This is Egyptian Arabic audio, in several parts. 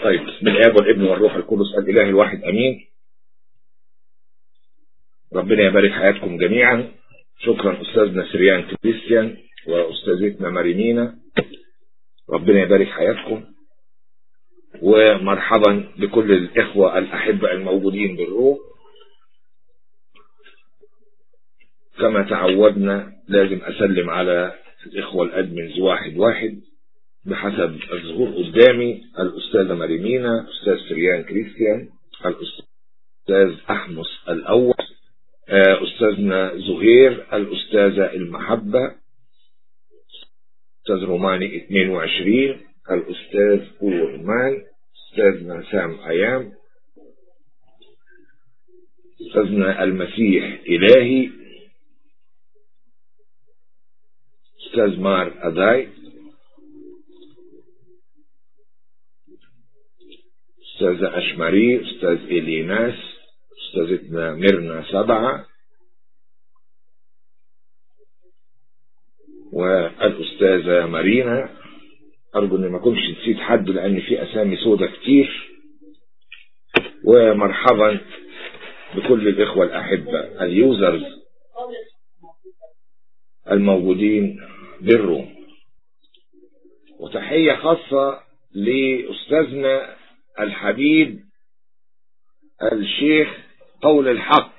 طيب بسم الاب والابن والروح القدس الاله الواحد امين ربنا يبارك حياتكم جميعا شكرا استاذنا سريان كريستيان واستاذتنا مارينينا ربنا يبارك حياتكم ومرحبا بكل الاخوه الاحبه الموجودين بالروح كما تعودنا لازم اسلم على الاخوه الادمنز واحد واحد بحسب الظهور قدامي الأستاذة ماريمينا أستاذ سريان كريستيان الأستاذ أحمس الأول أستاذنا زهير الأستاذة المحبة أستاذ روماني 22 الأستاذ رومان أستاذنا سام أيام أستاذنا المسيح إلهي أستاذ مار أذاي أستاذة أشمري أستاذ إليناس أستاذتنا ميرنا سبعة والأستاذة مارينا أرجو إني ما أكونش نسيت حد لأن في أسامي سودة كتير ومرحبا بكل الإخوة الأحبة اليوزرز الموجودين بالروم وتحية خاصة لأستاذنا الحبيب الشيخ قول الحق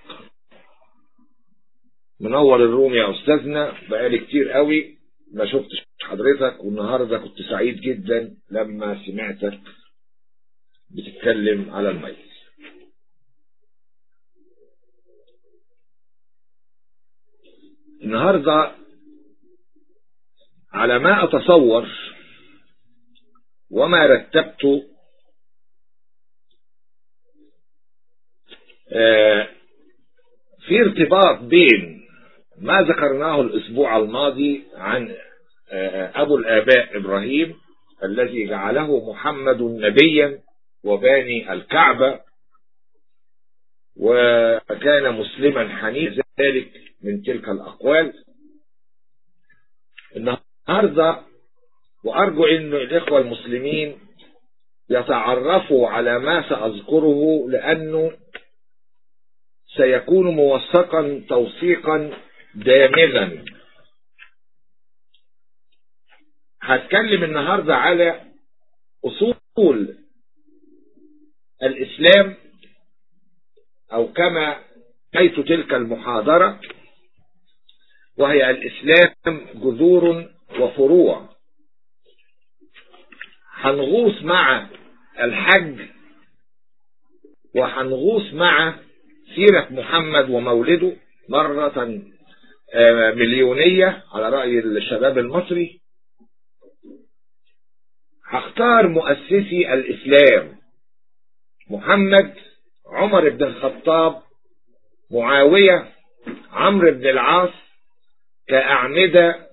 منور الروم يا استاذنا بقالي كتير قوي ما شفتش حضرتك والنهارده كنت سعيد جدا لما سمعتك بتتكلم على الميت النهارده على ما اتصور وما رتبته في ارتباط بين ما ذكرناه الاسبوع الماضي عن ابو الاباء ابراهيم الذي جعله محمد نبيا وباني الكعبة وكان مسلما حنيف ذلك من تلك الاقوال النهارده وارجو ان الاخوه المسلمين يتعرفوا على ما ساذكره لانه سيكون موثقا توثيقا دامغا هتكلم النهاردة على أصول الإسلام أو كما حيث تلك المحاضرة وهي الإسلام جذور وفروع هنغوص مع الحج وهنغوص مع سيرة محمد ومولده مرة مليونية على رأي الشباب المصري هختار مؤسسي الإسلام محمد عمر بن الخطاب معاوية عمرو بن العاص كأعمدة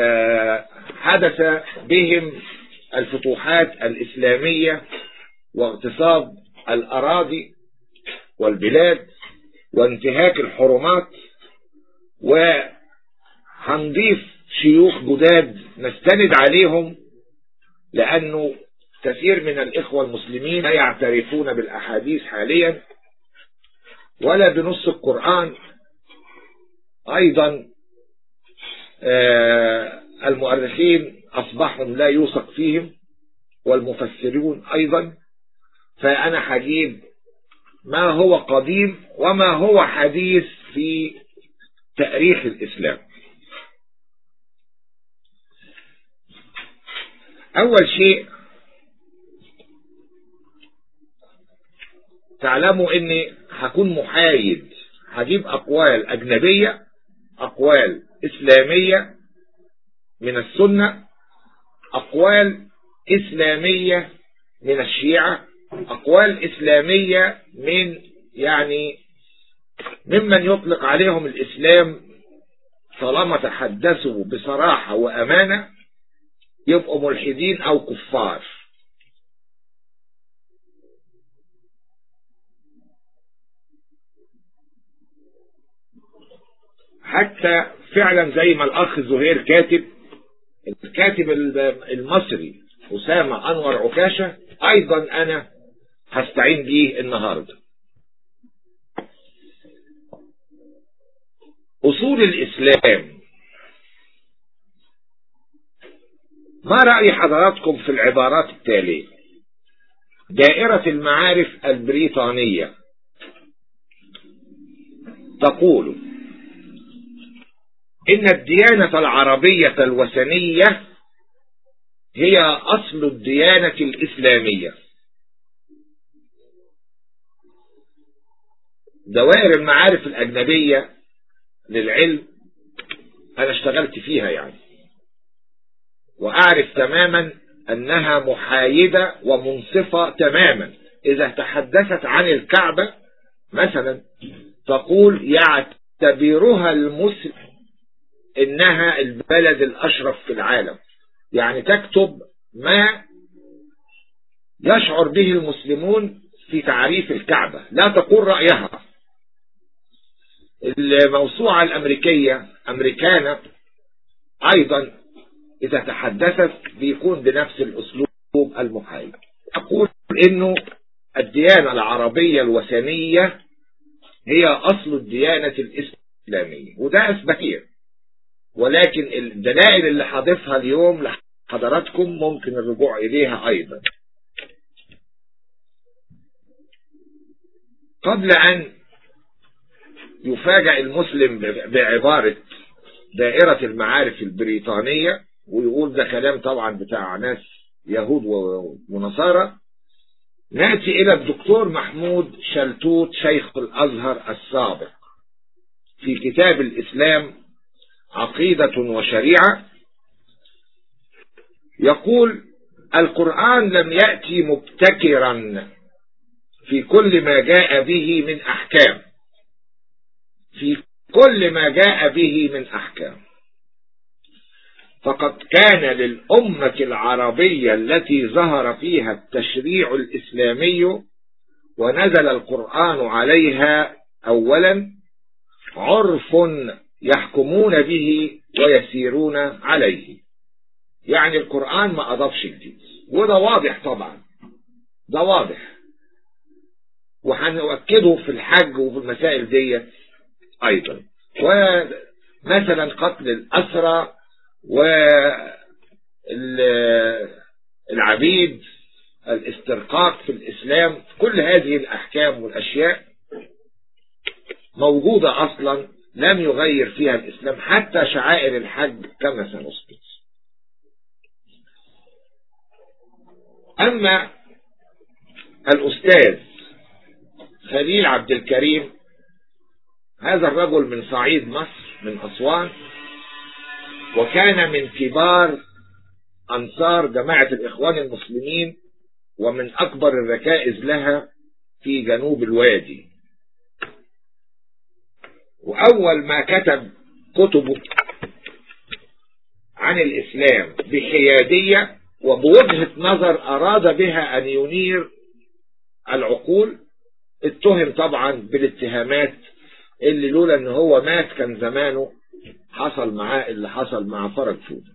حدث بهم الفتوحات الإسلامية واغتصاب الأراضي والبلاد وانتهاك الحرمات وهنضيف شيوخ جداد نستند عليهم لأنه كثير من الإخوة المسلمين لا يعترفون بالأحاديث حاليا ولا بنص القرآن أيضا المؤرخين أصبحوا لا يوثق فيهم والمفسرون أيضا فأنا هجيب ما هو قديم وما هو حديث في تاريخ الإسلام أول شيء تعلموا أني هكون محايد هجيب أقوال أجنبية أقوال إسلامية من السنة أقوال إسلامية من الشيعة أقوال إسلامية من يعني ممن يطلق عليهم الإسلام طالما تحدثوا بصراحة وأمانة يبقوا ملحدين أو كفار حتى فعلا زي ما الأخ زهير كاتب الكاتب المصري أسامة أنور عكاشة ايضا انا هستعين بيه النهارده اصول الاسلام ما رأي حضراتكم في العبارات التالية دائرة المعارف البريطانية تقول إن الديانة العربية الوثنية هي أصل الديانة الإسلامية دوائر المعارف الأجنبية للعلم أنا اشتغلت فيها يعني وأعرف تماما أنها محايدة ومنصفة تماما إذا تحدثت عن الكعبة مثلا تقول يعتبرها المسلم إنها البلد الأشرف في العالم يعني تكتب ما يشعر به المسلمون في تعريف الكعبة لا تقول رأيها الموسوعة الأمريكية أمريكانا أيضا إذا تحدثت بيكون بنفس الأسلوب المحايد أقول إنه الديانة العربية الوثنية هي أصل الديانة الإسلامية وده أثبتيه ولكن الدلائل اللي حاضفها اليوم لحضراتكم ممكن الرجوع إليها أيضا قبل أن يفاجأ المسلم بعبارة دائرة المعارف البريطانية ويقول ده كلام طبعا بتاع ناس يهود ونصارى نأتي إلى الدكتور محمود شلتوت شيخ الأزهر السابق في كتاب الإسلام عقيدة وشريعة يقول القرآن لم يأتي مبتكرا في كل ما جاء به من أحكام في كل ما جاء به من أحكام فقد كان للأمة العربية التي ظهر فيها التشريع الإسلامي ونزل القرآن عليها أولا عرف يحكمون به ويسيرون عليه يعني القرآن ما أضافش جديد وده واضح طبعا ده واضح وهنؤكده في الحج وفي المسائل دي أيضا ومثلا قتل الأسرى والعبيد الاسترقاق في الإسلام كل هذه الأحكام والأشياء موجودة أصلا لم يغير فيها الإسلام حتى شعائر الحج كما سنثبت أما الأستاذ خليل عبد الكريم هذا الرجل من صعيد مصر من أسوان وكان من كبار أنصار جماعة الإخوان المسلمين ومن أكبر الركائز لها في جنوب الوادي وأول ما كتب كتبه عن الإسلام بحيادية وبوجهة نظر أراد بها أن ينير العقول اتهم طبعا بالاتهامات اللي لولا ان هو مات كان زمانه حصل معاه اللي حصل مع فرج فوده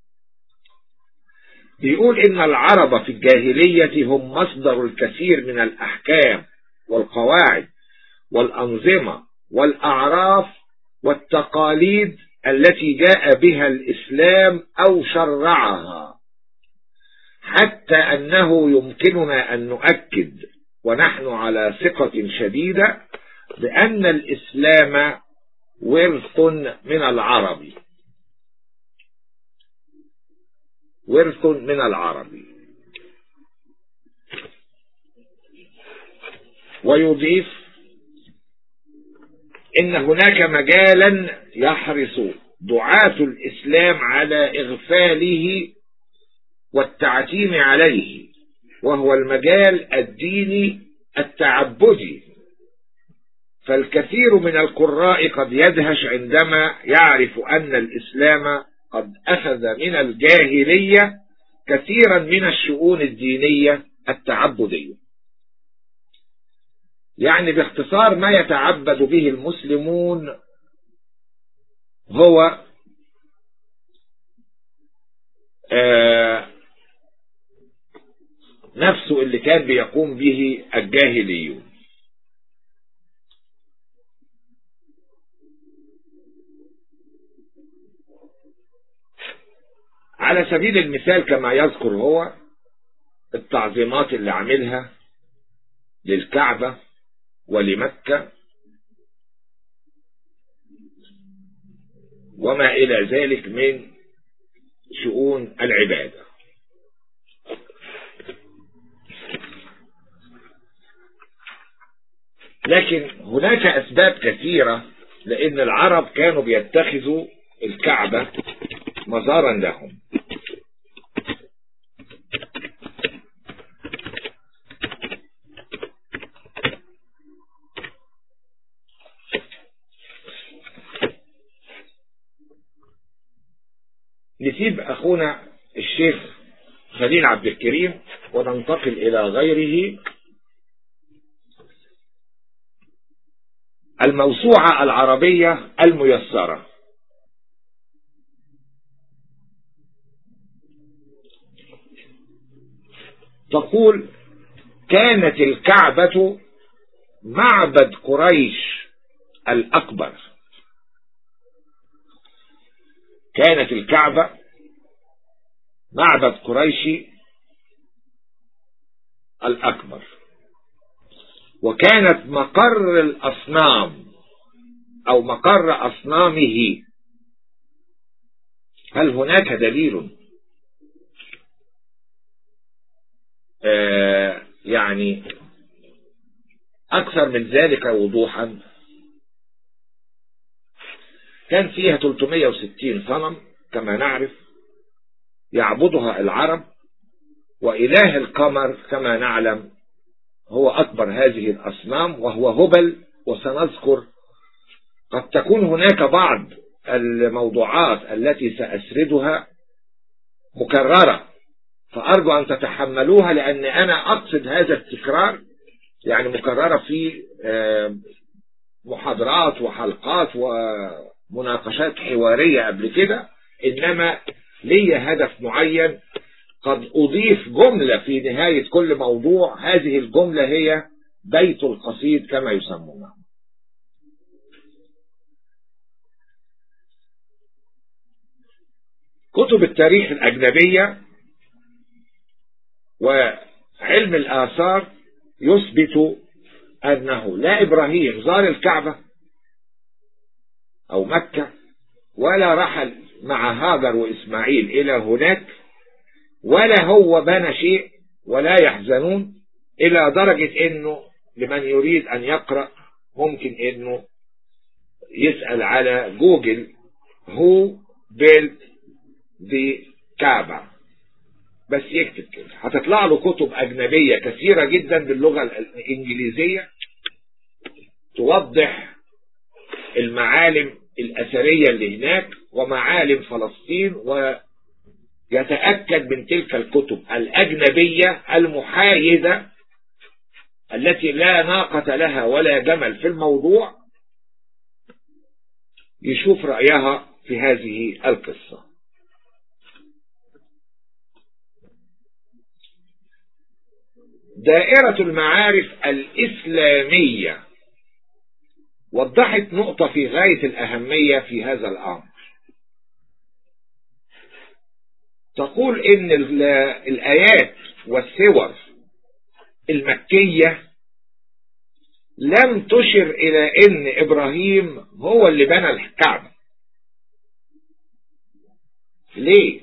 بيقول ان العرب في الجاهلية هم مصدر الكثير من الاحكام والقواعد والانظمة والاعراف والتقاليد التي جاء بها الاسلام او شرعها حتى انه يمكننا ان نؤكد ونحن على ثقة شديدة بأن الإسلام ورث من العرب ورث من العرب ويضيف إن هناك مجالا يحرص دعاة الإسلام على إغفاله والتعتيم عليه وهو المجال الديني التعبدي فالكثير من القراء قد يدهش عندما يعرف أن الإسلام قد أخذ من الجاهلية كثيرا من الشؤون الدينية التعبدية يعني باختصار ما يتعبد به المسلمون هو آه نفسه اللي كان بيقوم به الجاهليون على سبيل المثال كما يذكر هو التعظيمات اللي عاملها للكعبة ولمكة وما إلى ذلك من شؤون العبادة لكن هناك أسباب كثيرة لأن العرب كانوا بيتخذوا الكعبة مزارا لهم نسيب أخونا الشيخ خليل عبد الكريم وننتقل إلى غيره الموسوعة العربية الميسرة تقول كانت الكعبة معبد قريش الأكبر كانت الكعبة معبد قريش الأكبر وكانت مقر الأصنام أو مقر أصنامه هل هناك دليل آه يعني أكثر من ذلك وضوحا كان فيها 360 صنم كما نعرف يعبدها العرب وإله القمر كما نعلم هو أكبر هذه الأصنام وهو هبل وسنذكر قد تكون هناك بعض الموضوعات التي سأسردها مكررة فأرجو أن تتحملوها لأن أنا أقصد هذا التكرار يعني مكررة في محاضرات وحلقات ومناقشات حوارية قبل كده إنما لي هدف معين قد أضيف جملة في نهاية كل موضوع هذه الجملة هي بيت القصيد كما يسمونه كتب التاريخ الأجنبية وعلم الآثار يثبت أنه لا إبراهيم زار الكعبة أو مكة ولا رحل مع هاجر وإسماعيل إلى هناك ولا هو بنى شيء ولا يحزنون إلى درجة أنه لمن يريد أن يقرأ ممكن أنه يسأل على جوجل who built the كعبة بس يكتب كده هتطلع له كتب أجنبية كثيرة جدا باللغة الإنجليزية توضح المعالم الأثرية اللي هناك ومعالم فلسطين ويتأكد من تلك الكتب الأجنبية المحايدة التي لا ناقة لها ولا جمل في الموضوع يشوف رأيها في هذه القصة دائرة المعارف الإسلامية وضحت نقطة في غاية الأهمية في هذا الأمر تقول إن الآيات والسور المكية لم تشر إلى إن إبراهيم هو اللي بنى الكعبة ليه؟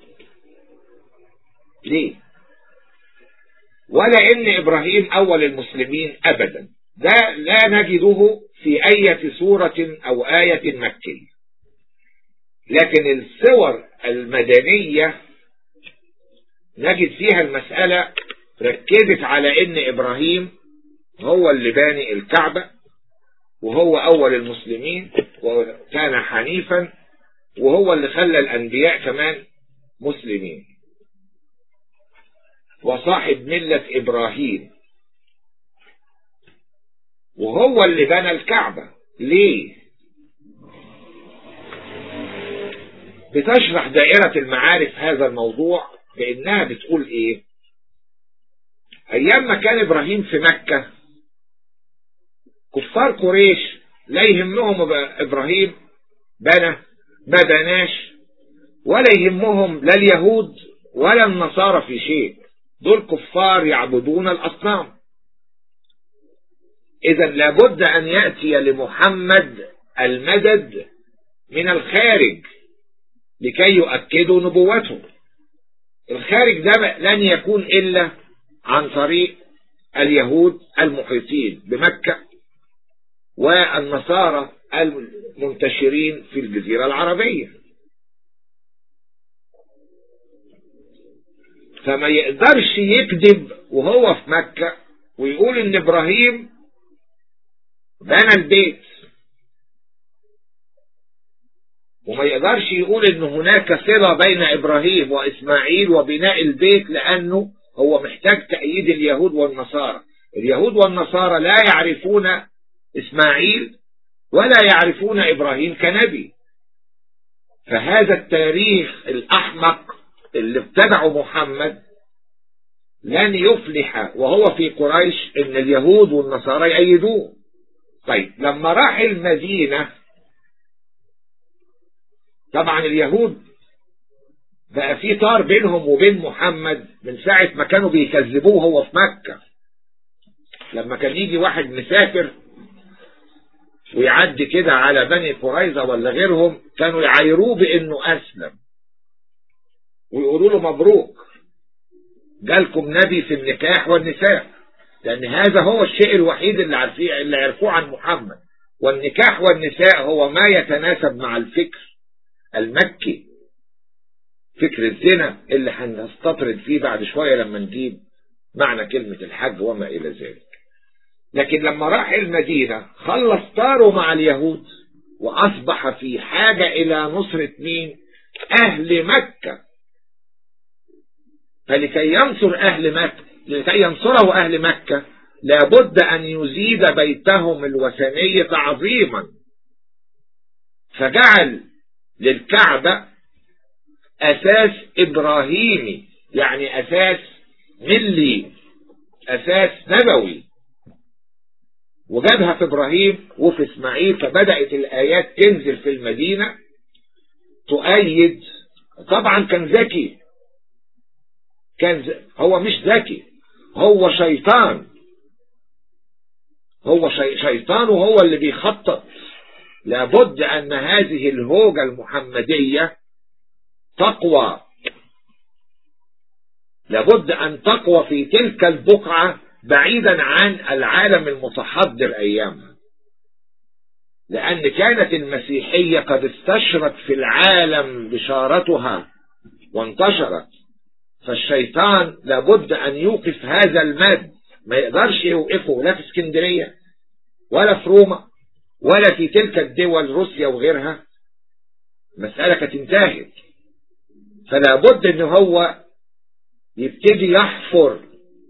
ليه؟ ولا إن إبراهيم أول المسلمين أبدا ده لا نجده في أي سورة أو آية مكية لكن الصور المدنية نجد فيها المسألة ركزت على ان ابراهيم هو اللي باني الكعبة وهو اول المسلمين وكان حنيفا وهو اللي خلى الانبياء كمان مسلمين وصاحب ملة ابراهيم وهو اللي بنى الكعبة ليه بتشرح دائرة المعارف هذا الموضوع بانها بتقول ايه ايام ما كان ابراهيم في مكة كفار قريش لا يهمهم ابراهيم بنى ما بناش ولا يهمهم لا اليهود ولا النصارى في شيء دول كفار يعبدون الاصنام اذا لابد ان يأتي لمحمد المدد من الخارج لكي يؤكدوا نبوته الخارج ده لن يكون الا عن طريق اليهود المحيطين بمكة والنصارى المنتشرين في الجزيرة العربية فما يقدرش يكذب وهو في مكة ويقول ان ابراهيم بنى البيت وما يقدرش يقول ان هناك صلة بين ابراهيم واسماعيل وبناء البيت لانه هو محتاج تأييد اليهود والنصارى اليهود والنصارى لا يعرفون اسماعيل ولا يعرفون ابراهيم كنبي فهذا التاريخ الاحمق اللي ابتدعه محمد لن يفلح وهو في قريش ان اليهود والنصارى يأيدوه طيب لما راح المدينة طبعا اليهود بقى في طار بينهم وبين محمد من ساعة ما كانوا بيكذبوه هو في مكة لما كان يجي واحد مسافر ويعدي كده على بني قريظة ولا غيرهم كانوا يعايروه بانه اسلم ويقولوا له مبروك جالكم نبي في النكاح والنساء لان هذا هو الشيء الوحيد اللي عارفيه اللي عرفوه عن محمد والنكاح والنساء هو ما يتناسب مع الفكر المكي فكر الزنا اللي هنستطرد فيه بعد شوية لما نجيب معنى كلمة الحج وما إلى ذلك لكن لما راح المدينة خلص طاره مع اليهود وأصبح في حاجة إلى نصرة مين أهل مكة فلكي ينصر أهل مكة لكي ينصره أهل مكة لابد أن يزيد بيتهم الوثني تعظيما فجعل للكعبة أساس إبراهيمي يعني أساس ملي أساس نبوي وجابها في إبراهيم وفي إسماعيل فبدأت الآيات تنزل في المدينة تؤيد طبعا كان ذكي كان ز... هو مش ذكي هو شيطان هو شي... شيطان وهو اللي بيخطط لابد أن هذه الهوجة المحمدية تقوى لابد أن تقوى في تلك البقعة بعيدا عن العالم المتحضر أيامها لأن كانت المسيحية قد استشرت في العالم بشارتها وانتشرت فالشيطان لابد أن يوقف هذا المد ما يقدرش يوقفه لا في اسكندرية ولا في روما ولا في تلك الدول روسيا وغيرها مسألة كانت انتهت فلا بد ان هو يبتدي يحفر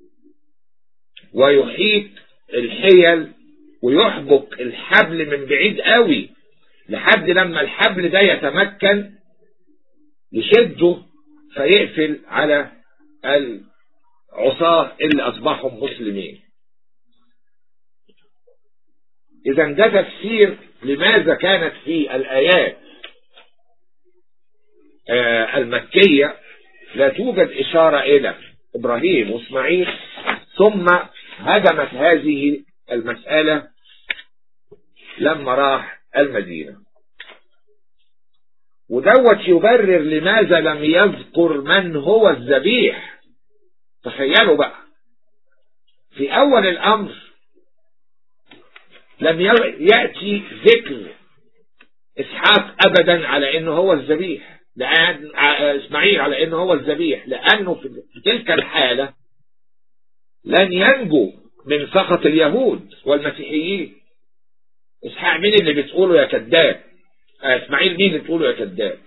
ويحيط الحيل ويحبك الحبل من بعيد قوي لحد لما الحبل ده يتمكن يشده فيقفل على العصاة اللي أصبحوا مسلمين إذا ده تفسير لماذا كانت في الآيات المكية لا توجد إشارة إلى إبراهيم وإسماعيل ثم هدمت هذه المسألة لما راح المدينة ودوت يبرر لماذا لم يذكر من هو الذبيح تخيلوا بقى في أول الأمر لم يأتي ذكر إسحاق أبدا على أنه هو الذبيح لأن إسماعيل على أنه هو الذبيح لأنه في تلك الحالة لن ينجو من سخط اليهود والمسيحيين إسحاق مين اللي بتقوله يا كذاب إسماعيل مين اللي بتقوله يا كذاب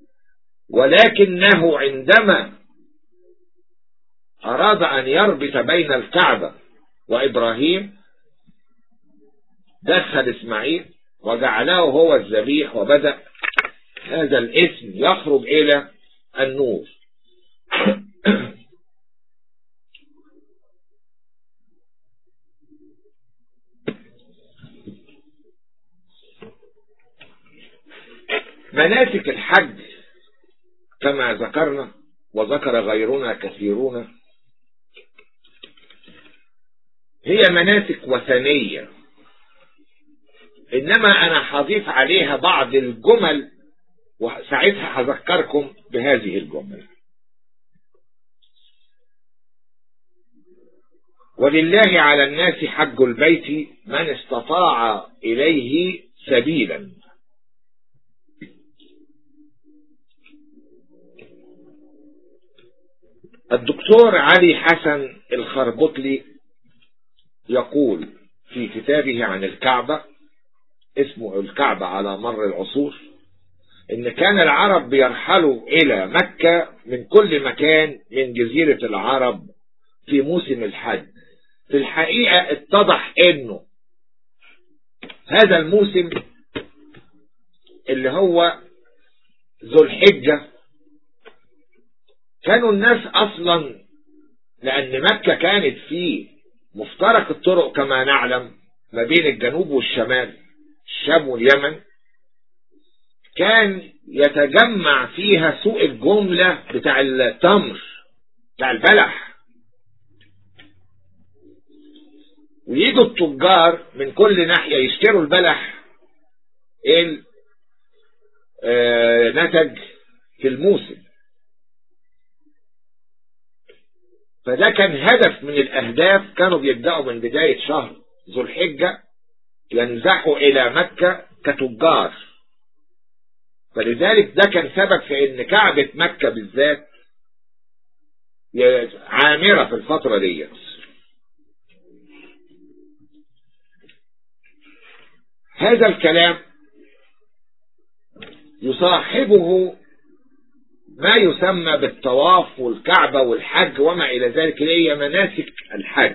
ولكنه عندما أراد أن يربط بين الكعبة وإبراهيم دخل إسماعيل وجعله هو الذبيح وبدأ هذا الاسم يخرج إلى النور مناسك الحج كما ذكرنا وذكر غيرنا كثيرون هي مناسك وثنية إنما أنا هضيف عليها بعض الجمل وساعتها هذكركم بهذه الجمل ولله على الناس حج البيت من استطاع إليه سبيلا الدكتور علي حسن الخربطلي يقول في كتابه عن الكعبة اسمه الكعبة على مر العصور ان كان العرب بيرحلوا الى مكة من كل مكان من جزيرة العرب في موسم الحج في الحقيقة اتضح انه هذا الموسم اللي هو ذو الحجة كانوا الناس اصلا لان مكة كانت في مفترق الطرق كما نعلم ما بين الجنوب والشمال الشام واليمن كان يتجمع فيها سوق الجملة بتاع التمر بتاع البلح ويجوا التجار من كل ناحية يشتروا البلح اللي نتج في الموسم فده كان هدف من الأهداف كانوا بيبدأوا من بداية شهر ذو الحجة ينزحوا إلى مكة كتجار فلذلك ده كان سبب في ان كعبة مكة بالذات عامرة في الفترة دي هذا الكلام يصاحبه ما يسمى بالطواف والكعبة والحج وما إلى ذلك هي مناسك الحج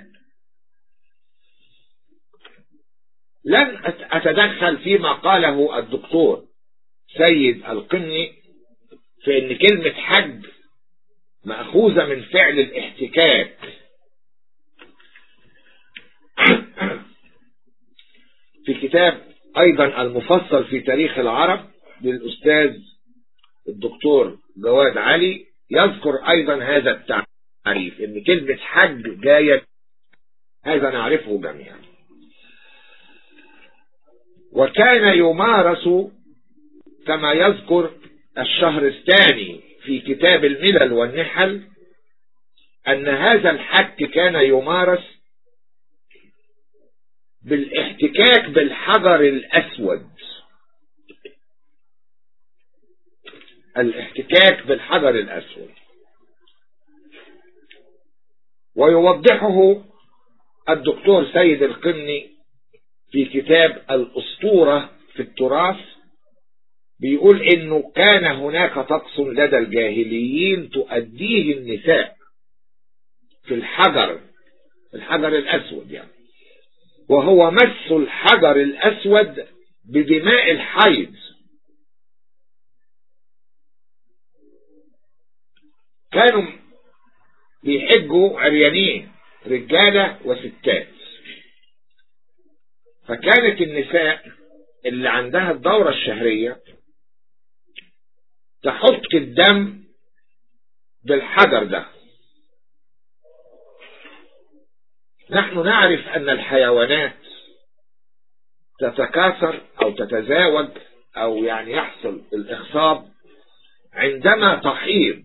لن أتدخل فيما قاله الدكتور سيد القني في ان كلمة حج مأخوذة من فعل الاحتكاك في كتاب ايضا المفصل في تاريخ العرب للأستاذ الدكتور جواد علي يذكر ايضا هذا التعريف ان كلمة حج جاية هذا نعرفه جميعا وكان يمارس كما يذكر الشهرستاني في كتاب الملل والنحل أن هذا الحج كان يمارس بالاحتكاك بالحجر الأسود الاحتكاك بالحجر الأسود ويوضحه الدكتور سيد القني في كتاب الأسطورة في التراث بيقول انه كان هناك طقس لدى الجاهليين تؤديه النساء في الحجر الحجر الاسود يعني وهو مس الحجر الاسود بدماء الحيض كانوا بيحجوا عريانين رجالة وستات فكانت النساء اللي عندها الدورة الشهرية تحط الدم بالحجر ده نحن نعرف أن الحيوانات تتكاثر أو تتزاوج أو يعني يحصل الإخصاب عندما تحيض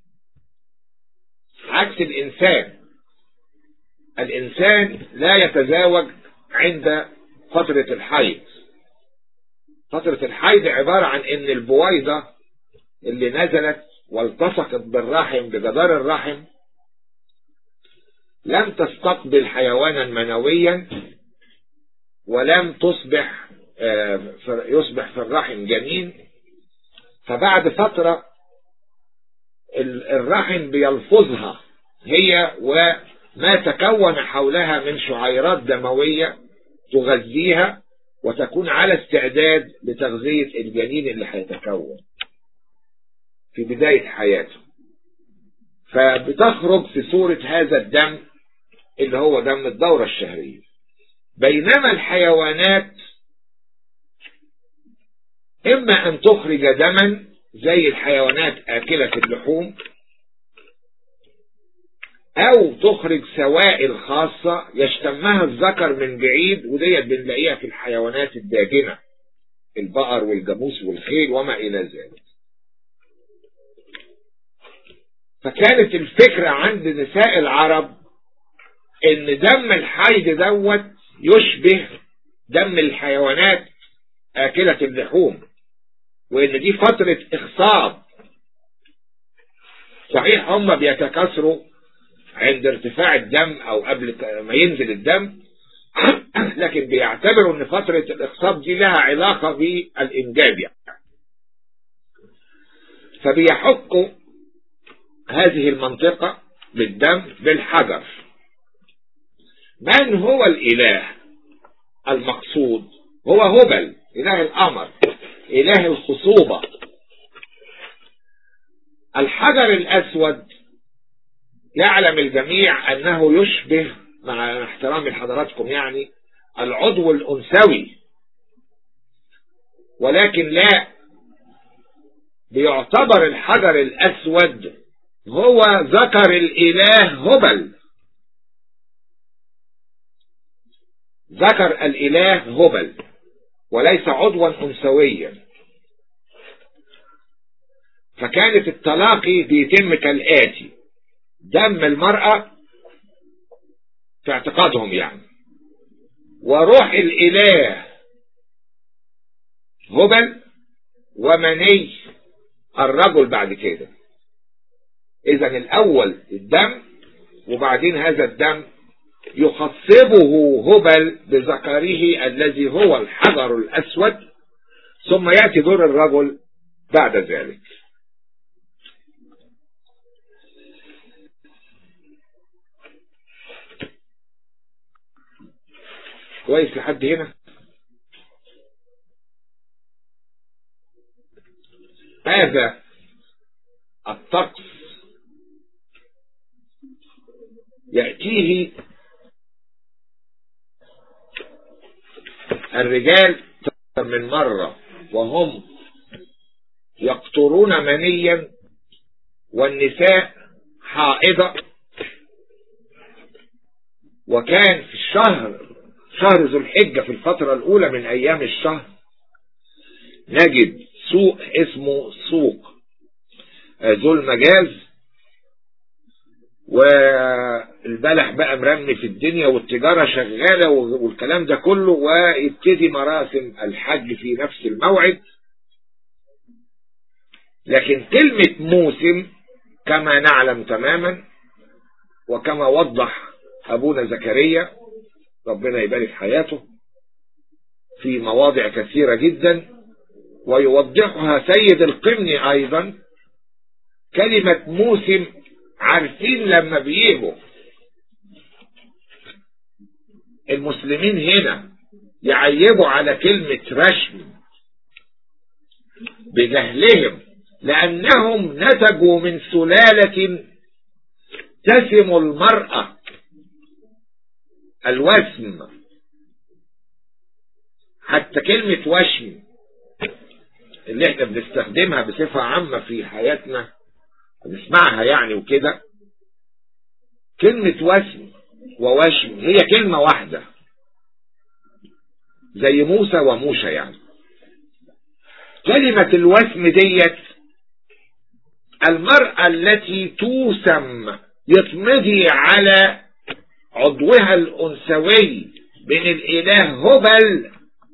عكس الإنسان الإنسان لا يتزاوج عند فترة الحيض فترة الحيض عبارة عن ان البويضة اللي نزلت والتصقت بالرحم بجدار الرحم لم تستقبل حيوانا منويا ولم تصبح يصبح في الرحم جنين فبعد فترة الرحم بيلفظها هي وما تكون حولها من شعيرات دموية تغذيها وتكون على استعداد لتغذية الجنين اللي هيتكون في بداية حياته فبتخرج في صورة هذا الدم اللي هو دم الدورة الشهرية بينما الحيوانات إما أن تخرج دما زي الحيوانات آكلة اللحوم أو تخرج سوائل خاصة يشتمها الذكر من بعيد وديت بنلاقيها في الحيوانات الداجنة البقر والجاموس والخيل وما إلى ذلك فكانت الفكرة عند نساء العرب ان دم الحيض دوت يشبه دم الحيوانات آكلة اللحوم وان دي فترة اخصاب صحيح هم بيتكاثروا عند ارتفاع الدم او قبل ما ينزل الدم لكن بيعتبروا ان فترة الاخصاب دي لها علاقة بالانجاب يعني فبيحكوا هذه المنطقة بالدم بالحجر من هو الاله المقصود هو هبل اله القمر اله الخصوبة الحجر الاسود يعلم الجميع انه يشبه مع احترامي لحضراتكم يعني العضو الانثوي ولكن لا بيعتبر الحجر الاسود هو ذكر الاله هبل ذكر الاله هبل وليس عضوا انثويا فكانت التلاقي بيتم كالاتي دم المرأة في اعتقادهم يعني وروح الاله هبل ومني الرجل بعد كده اذا الاول الدم وبعدين هذا الدم يخصبه هبل بذكره الذي هو الحجر الاسود ثم يأتي دور الرجل بعد ذلك كويس لحد هنا هذا الطقس يأتيه الرجال من مرة وهم يقطرون منيا والنساء حائضة وكان في الشهر شهر ذو الحجة في الفترة الأولى من أيام الشهر نجد سوق اسمه سوق ذو المجاز والبلح بقى مرمي في الدنيا والتجارة شغالة والكلام ده كله ويبتدي مراسم الحج في نفس الموعد لكن كلمة موسم كما نعلم تماما وكما وضح أبونا زكريا ربنا يبارك حياته في مواضع كثيرة جدا ويوضحها سيد القمني أيضا كلمة موسم عارفين لما بيجوا المسلمين هنا يعيبوا على كلمة رشم بجهلهم لأنهم نتجوا من سلالة تسم المرأة الوسم حتى كلمة وشم اللي احنا بنستخدمها بصفة عامة في حياتنا بنسمعها يعني وكده كلمة وسم ووشم هي كلمة واحدة زي موسى وموشى يعني كلمة الوسم ديت المرأة التي توسم يتمضي على عضوها الأنثوي من الإله هبل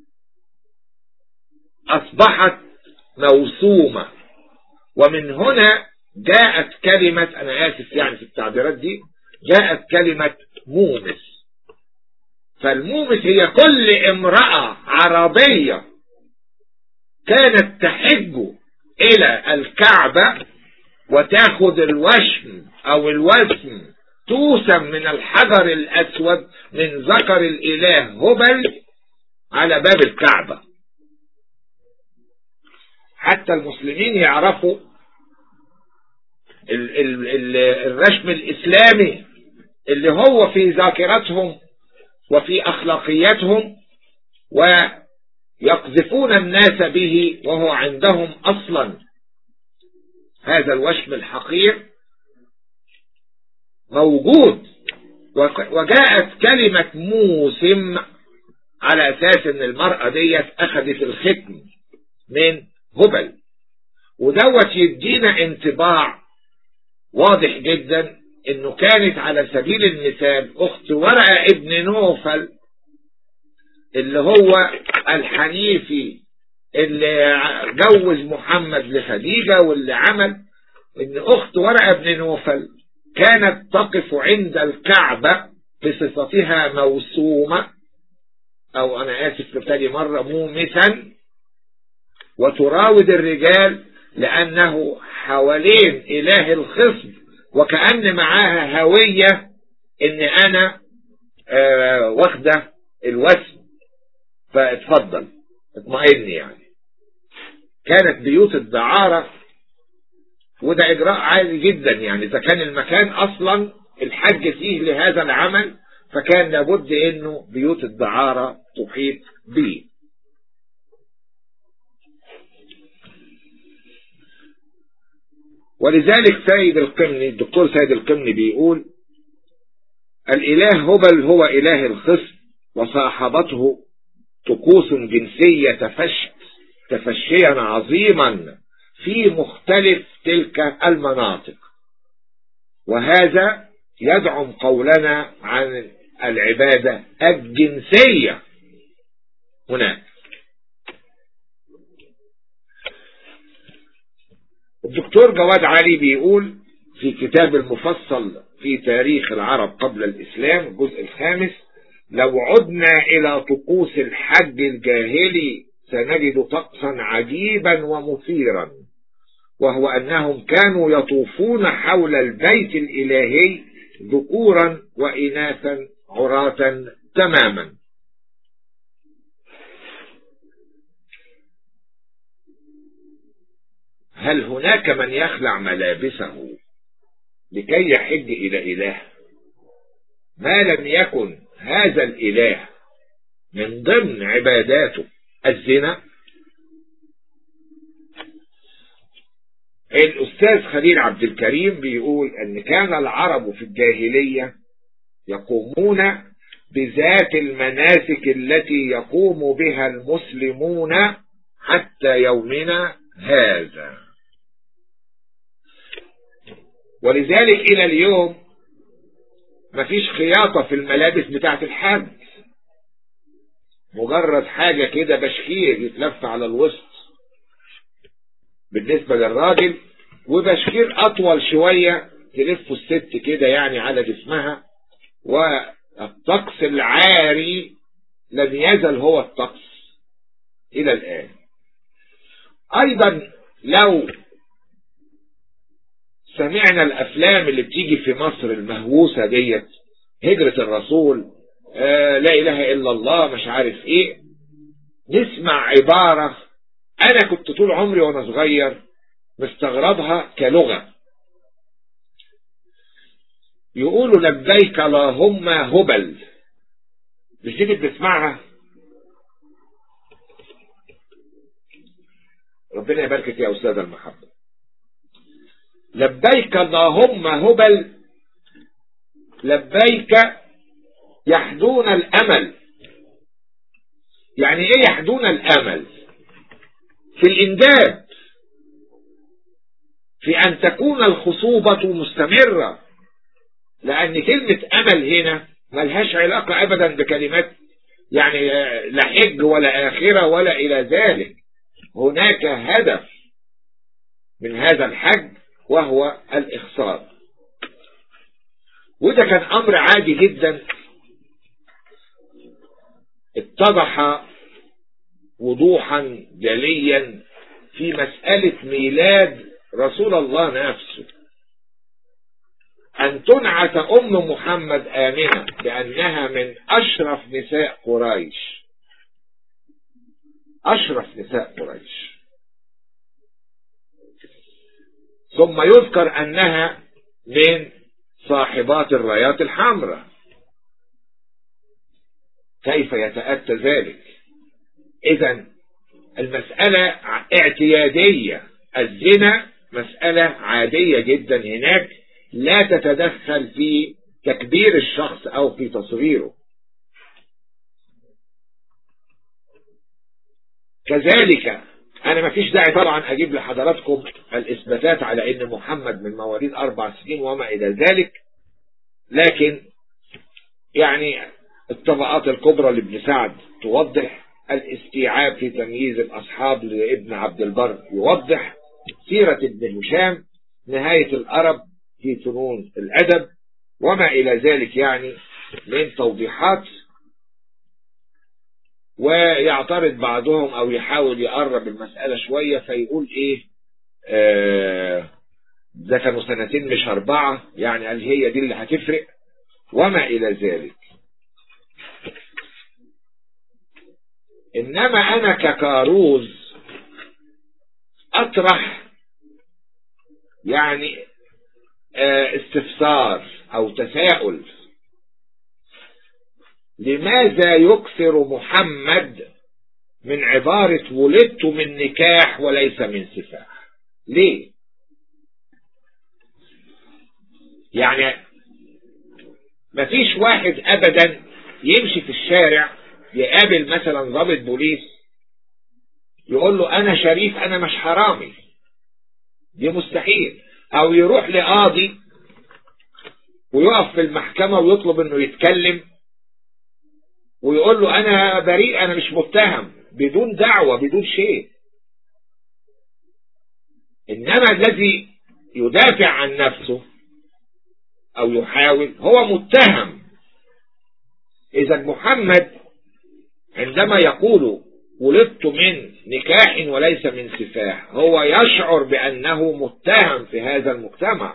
أصبحت موسومة ومن هنا جاءت كلمة أنا آسف يعني في التعبيرات دي جاءت كلمة مومس فالمومس هي كل امرأة عربية كانت تحج إلى الكعبة وتاخد الوشم أو الوسم توسم من الحجر الأسود من ذكر الإله هبل على باب الكعبة حتى المسلمين يعرفوا ال ال ال الرسم الإسلامي اللي هو في ذاكرتهم وفي أخلاقياتهم يقذفون الناس به وهو عندهم أصلا هذا الوشم الحقير موجود وجاءت كلمة موسم على أساس أن المرأة ديت أخذت الختم من هبل ودوت يدينا انطباع واضح جدا انه كانت على سبيل المثال اخت ورقة ابن نوفل اللي هو الحنيفي اللي جوز محمد لخديجة واللي عمل ان اخت ورقة ابن نوفل كانت تقف عند الكعبة بصفتها موسومة او انا اسف لتاني مرة مومسا وتراود الرجال لانه حوالين اله الخصم وكأن معاها هوية ان انا آه واخدة الوسم فاتفضل اطمئن يعني كانت بيوت الدعارة وده اجراء عالي جدا يعني اذا كان المكان اصلا الحج فيه لهذا العمل فكان لابد انه بيوت الدعارة تحيط به ولذلك سيد القمني الدكتور سيد القمني بيقول الاله هبل هو اله الخصم وصاحبته طقوس جنسية تفشت تفشيا عظيما في مختلف تلك المناطق وهذا يدعم قولنا عن العبادة الجنسية هناك الدكتور جواد علي بيقول في كتاب المفصل في تاريخ العرب قبل الإسلام الجزء الخامس لو عدنا إلى طقوس الحج الجاهلي سنجد طقسا عجيبا ومثيرا وهو أنهم كانوا يطوفون حول البيت الإلهي ذكورا وإناثا عراة تماما هل هناك من يخلع ملابسه لكي يحج إلى إله ما لم يكن هذا الإله من ضمن عباداته الزنا الأستاذ خليل عبد الكريم بيقول أن كان العرب في الجاهلية يقومون بذات المناسك التي يقوم بها المسلمون حتى يومنا هذا ولذلك إلى اليوم مفيش خياطة في الملابس بتاعت الحج مجرد حاجة كده بشكير يتلف على الوسط بالنسبة للراجل وبشكير أطول شوية تلف الست كده يعني على جسمها والطقس العاري لم يزل هو الطقس إلى الآن أيضا لو سمعنا الأفلام اللي بتيجي في مصر المهووسة ديت هجرة الرسول آه لا إله إلا الله مش عارف إيه نسمع عبارة أنا كنت طول عمري وأنا صغير مستغربها كلغة يقولوا لبيك اللهم هبل مش دي بتسمعها ربنا يباركك يا أستاذ المحبة لبيك اللهم هبل لبيك يحدون الأمل يعني ايه يحدون الأمل في الإنجاب في أن تكون الخصوبة مستمرة لأن كلمة أمل هنا ملهاش علاقة أبدا بكلمات يعني لا حج ولا آخرة ولا إلى ذلك هناك هدف من هذا الحج وهو الإخصار وده كان أمر عادي جدا اتضح وضوحا جليا في مسألة ميلاد رسول الله نفسه أن تنعت أم محمد آمنة بأنها من أشرف نساء قريش أشرف نساء قريش ثم يذكر أنها من صاحبات الرايات الحمراء كيف يتأتى ذلك إذا المسألة اعتيادية الزنا مسألة عادية جدا هناك لا تتدخل في تكبير الشخص أو في تصغيره كذلك أنا ما فيش داعي طبعا أجيب لحضراتكم الإثباتات على أن محمد من مواليد أربع سنين وما إلى ذلك لكن يعني الطبقات الكبرى لابن سعد توضح الاستيعاب في تمييز الأصحاب لابن عبد البر يوضح سيرة ابن هشام نهاية الأرب في فنون الأدب وما إلى ذلك يعني من توضيحات ويعترض بعضهم أو يحاول يقرب المسألة شوية فيقول إيه آه ده كانوا سنتين مش أربعة يعني قال هي دي اللي هتفرق وما إلى ذلك إنما أنا ككاروز أطرح يعني استفسار أو تساؤل لماذا يكثر محمد من عبارة ولدت من نكاح وليس من سفاح ليه يعني مفيش واحد أبدا يمشي في الشارع يقابل مثلا ضابط بوليس يقول له أنا شريف أنا مش حرامي دي مستحيل أو يروح لقاضي ويقف في المحكمة ويطلب إنه يتكلم ويقول له أنا بريء أنا مش متهم بدون دعوة بدون شيء إنما الذي يدافع عن نفسه أو يحاول هو متهم إذا محمد عندما يقول ولدت من نكاح وليس من سفاح هو يشعر بأنه متهم في هذا المجتمع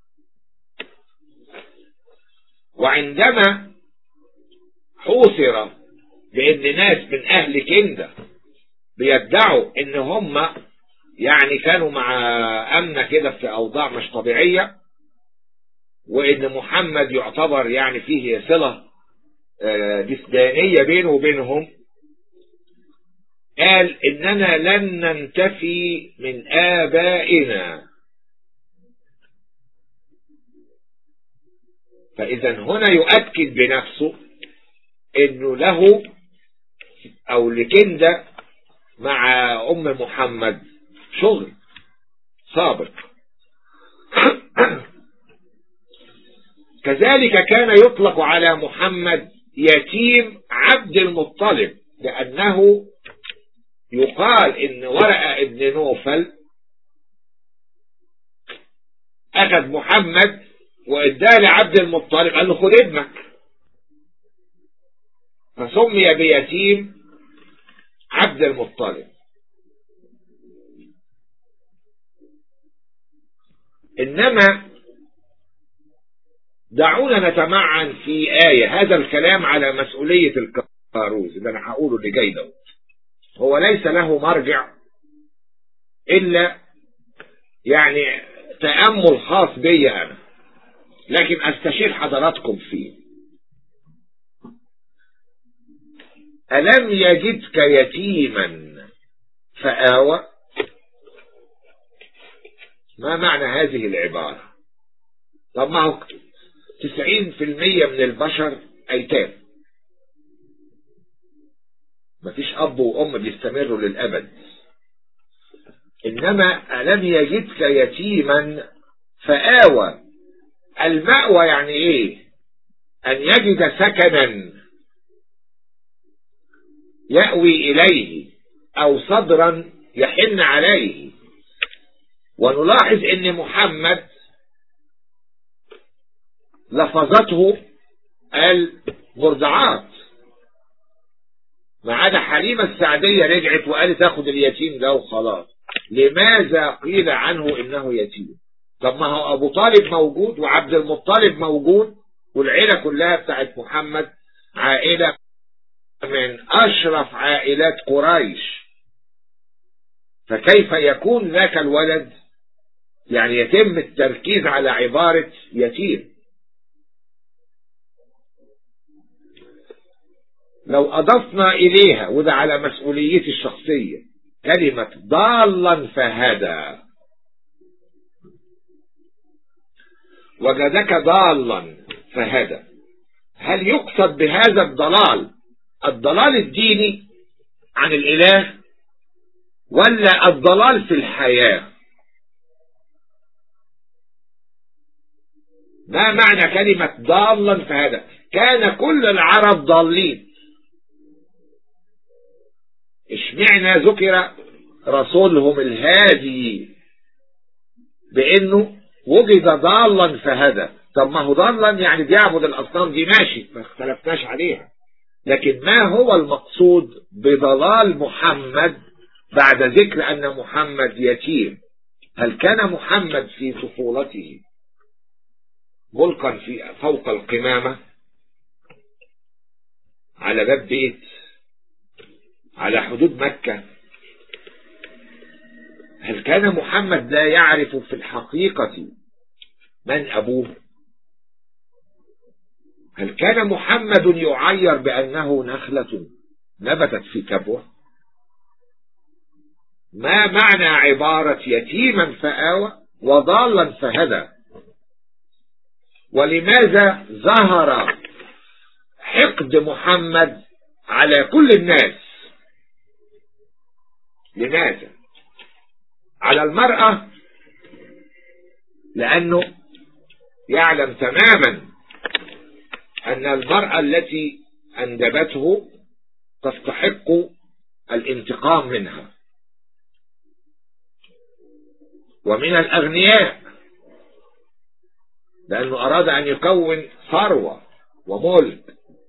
وعندما حوصر بأن ناس من أهل كندة بيدعوا ان هم يعني كانوا مع أمنة كده في أوضاع مش طبيعية وإن محمد يعتبر يعني فيه صلة جسدانية بينه وبينهم قال إننا لن ننتفي من آبائنا فإذا هنا يؤكد بنفسه إنه له أو لكندة مع أم محمد شغل سابق كذلك كان يطلق على محمد يتيم عبد المطلب لأنه يقال إن ورقة ابن نوفل أخذ محمد وإداه لعبد المطلب قال له خد ابنك فسمي بيتيم عبد المطلب إنما دعونا نتمعن في آية هذا الكلام على مسؤولية الكاروز اللي أنا هقوله اللي جاي دوت هو ليس له مرجع إلا يعني تأمل خاص بي أنا لكن أستشير حضراتكم فيه ألم يجدك يتيما فآوى ما معنى هذه العبارة طب ما هو تسعين في المية من البشر أيتام مفيش أب وأم بيستمروا للأبد إنما ألم يجدك يتيما فآوى المأوى يعني إيه أن يجد سكنا يأوي إليه أو صدرا يحن عليه ونلاحظ أن محمد لفظته المرضعات ما عدا حليمة السعدية رجعت وقالت تاخد اليتيم ده وخلاص لماذا قيل عنه انه يتيم طب ما هو ابو طالب موجود وعبد المطلب موجود والعيلة كلها بتاعت محمد عائلة من اشرف عائلات قريش فكيف يكون ذاك الولد يعني يتم التركيز على عبارة يتيم لو أضفنا إليها وده على مسؤوليتي الشخصية كلمة ضالا فهدى وجدك ضالا فهدى هل يقصد بهذا الضلال الضلال الديني عن الإله ولا الضلال في الحياة ما معنى كلمة ضالا فهذا كان كل العرب ضالين اشمعنى ذكر رسولهم الهادي بانه وجد ضالا فهدى طب ما هو ضالا يعني بيعبد الاصنام دي ماشي ما اختلفناش عليها لكن ما هو المقصود بضلال محمد بعد ذكر ان محمد يتيم هل كان محمد في طفولته ملقا في فوق القمامة على باب بيت على حدود مكة هل كان محمد لا يعرف في الحقيقة من أبوه هل كان محمد يعير بأنه نخلة نبتت في كبوة ما معنى عبارة يتيما فآوى وضالا فهدى ولماذا ظهر حقد محمد على كل الناس لماذا على المرأة لأنه يعلم تماما أن المرأة التي أنجبته تستحق الانتقام منها ومن الأغنياء لأنه أراد أن يكون ثروة وملك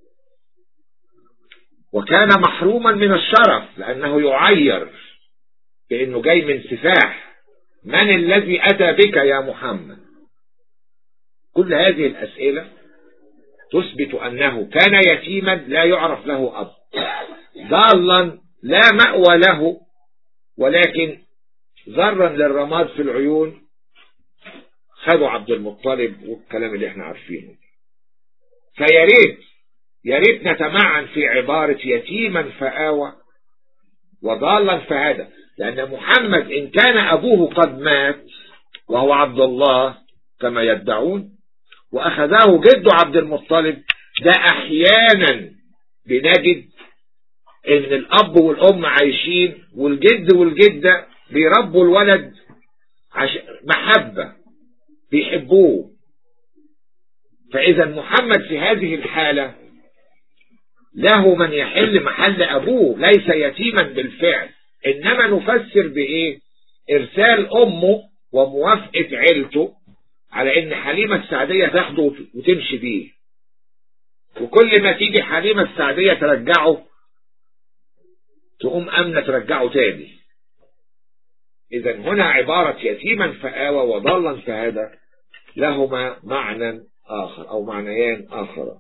وكان محروما من الشرف لأنه يعير بأنه جاي من سفاح من الذي أتى بك يا محمد كل هذه الأسئلة تثبت أنه كان يتيما لا يعرف له أب ضالا لا مأوى له ولكن ذرا للرماد في العيون خدوا عبد المطلب والكلام اللي احنا عارفينه فيا ريت يا ريت نتمعن في عبارة يتيما فآوى وضالا فهدى لأن محمد إن كان أبوه قد مات وهو عبد الله كما يدعون وأخذه جده عبد المطلب ده أحيانا بنجد إن الأب والأم عايشين والجد والجدة بيربوا الولد عش... محبة بيحبوه فإذا محمد في هذه الحالة له من يحل محل أبوه ليس يتيما بالفعل إنما نفسر بإيه إرسال أمه وموافقة عيلته على إن حليمة السعدية تاخده وتمشي بيه وكل ما تيجي حليمة السعدية ترجعه تقوم أمنة ترجعه تاني إذا هنا عبارة يتيما فآوى وضلا فهدى لهما معنى آخر أو معنيان آخر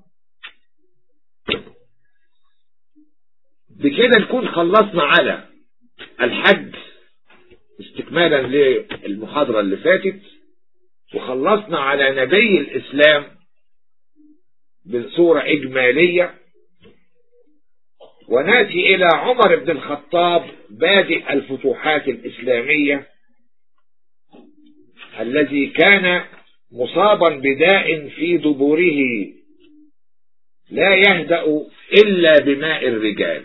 بكده نكون خلصنا على الحج استكمالا للمحاضرة اللي فاتت وخلصنا على نبي الإسلام بصورة إجمالية وناتي إلى عمر بن الخطاب بادئ الفتوحات الإسلامية الذي كان مصابا بداء في دبره لا يهدأ إلا بماء الرجال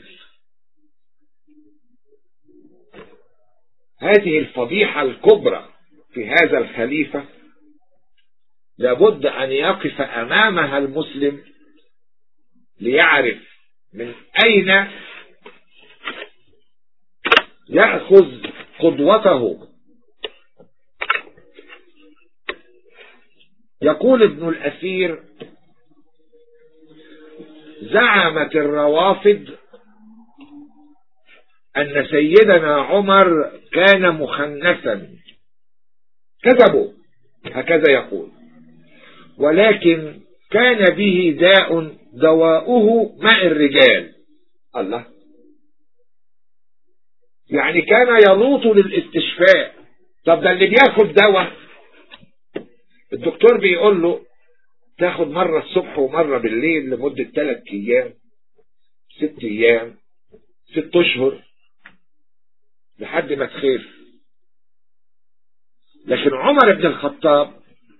هذه الفضيحة الكبرى في هذا الخليفة لابد أن يقف أمامها المسلم ليعرف من أين يأخذ قدوته يقول ابن الأثير زعمت الروافد أن سيدنا عمر كان مخنثا كذبوا هكذا يقول ولكن كان به داء دواؤه ماء الرجال الله يعني كان يلوط للاستشفاء طب ده اللي بياخد دواء الدكتور بيقول له تاخد مرة الصبح ومرة بالليل لمدة ثلاث أيام ست ايام ست اشهر لحد ما تخف لكن عمر بن الخطاب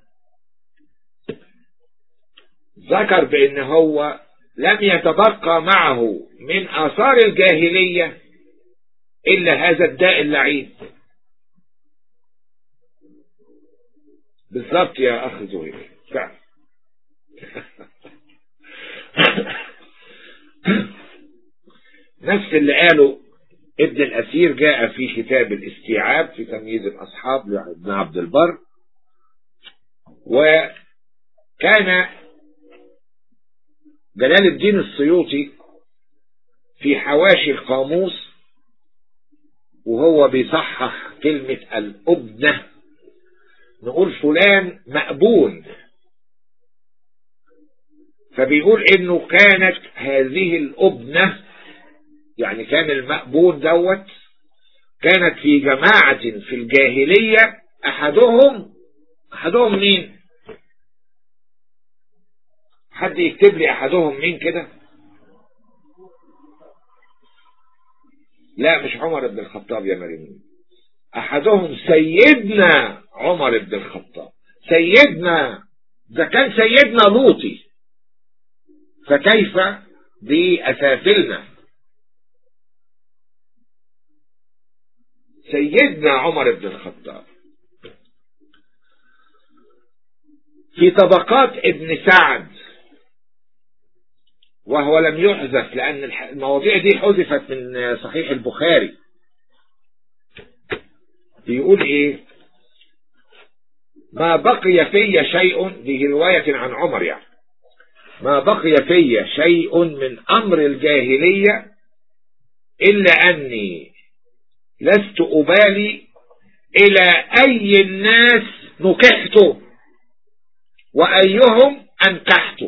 ذكر بان هو لم يتبقى معه من اثار الجاهلية الا هذا الداء اللعين بالضبط يا اخ زهير فعلا نفس اللي قاله ابن الأسير جاء في كتاب الاستيعاب في تمييز الأصحاب لابن عبد البر وكان جلال الدين السيوطي في حواشي القاموس وهو بيصحح كلمة الأبنة نقول فلان مأبون فبيقول انه كانت هذه الأبنة يعني كان المأبون دوت كانت في جماعة في الجاهلية أحدهم أحدهم مين حد يكتب لي أحدهم مين كده لا مش عمر بن الخطاب يا مريم أحدهم سيدنا عمر بن الخطاب سيدنا ده كان سيدنا لوطي فكيف بأسافلنا سيدنا عمر بن الخطاب في طبقات ابن سعد وهو لم يحذف لأن المواضيع دي حذفت من صحيح البخاري بيقول ايه ما بقي في شيء دي رواية عن عمر يعني ما بقي في شيء من أمر الجاهلية إلا أني لست أبالي إلى أي الناس نكحت وأيهم أنكحت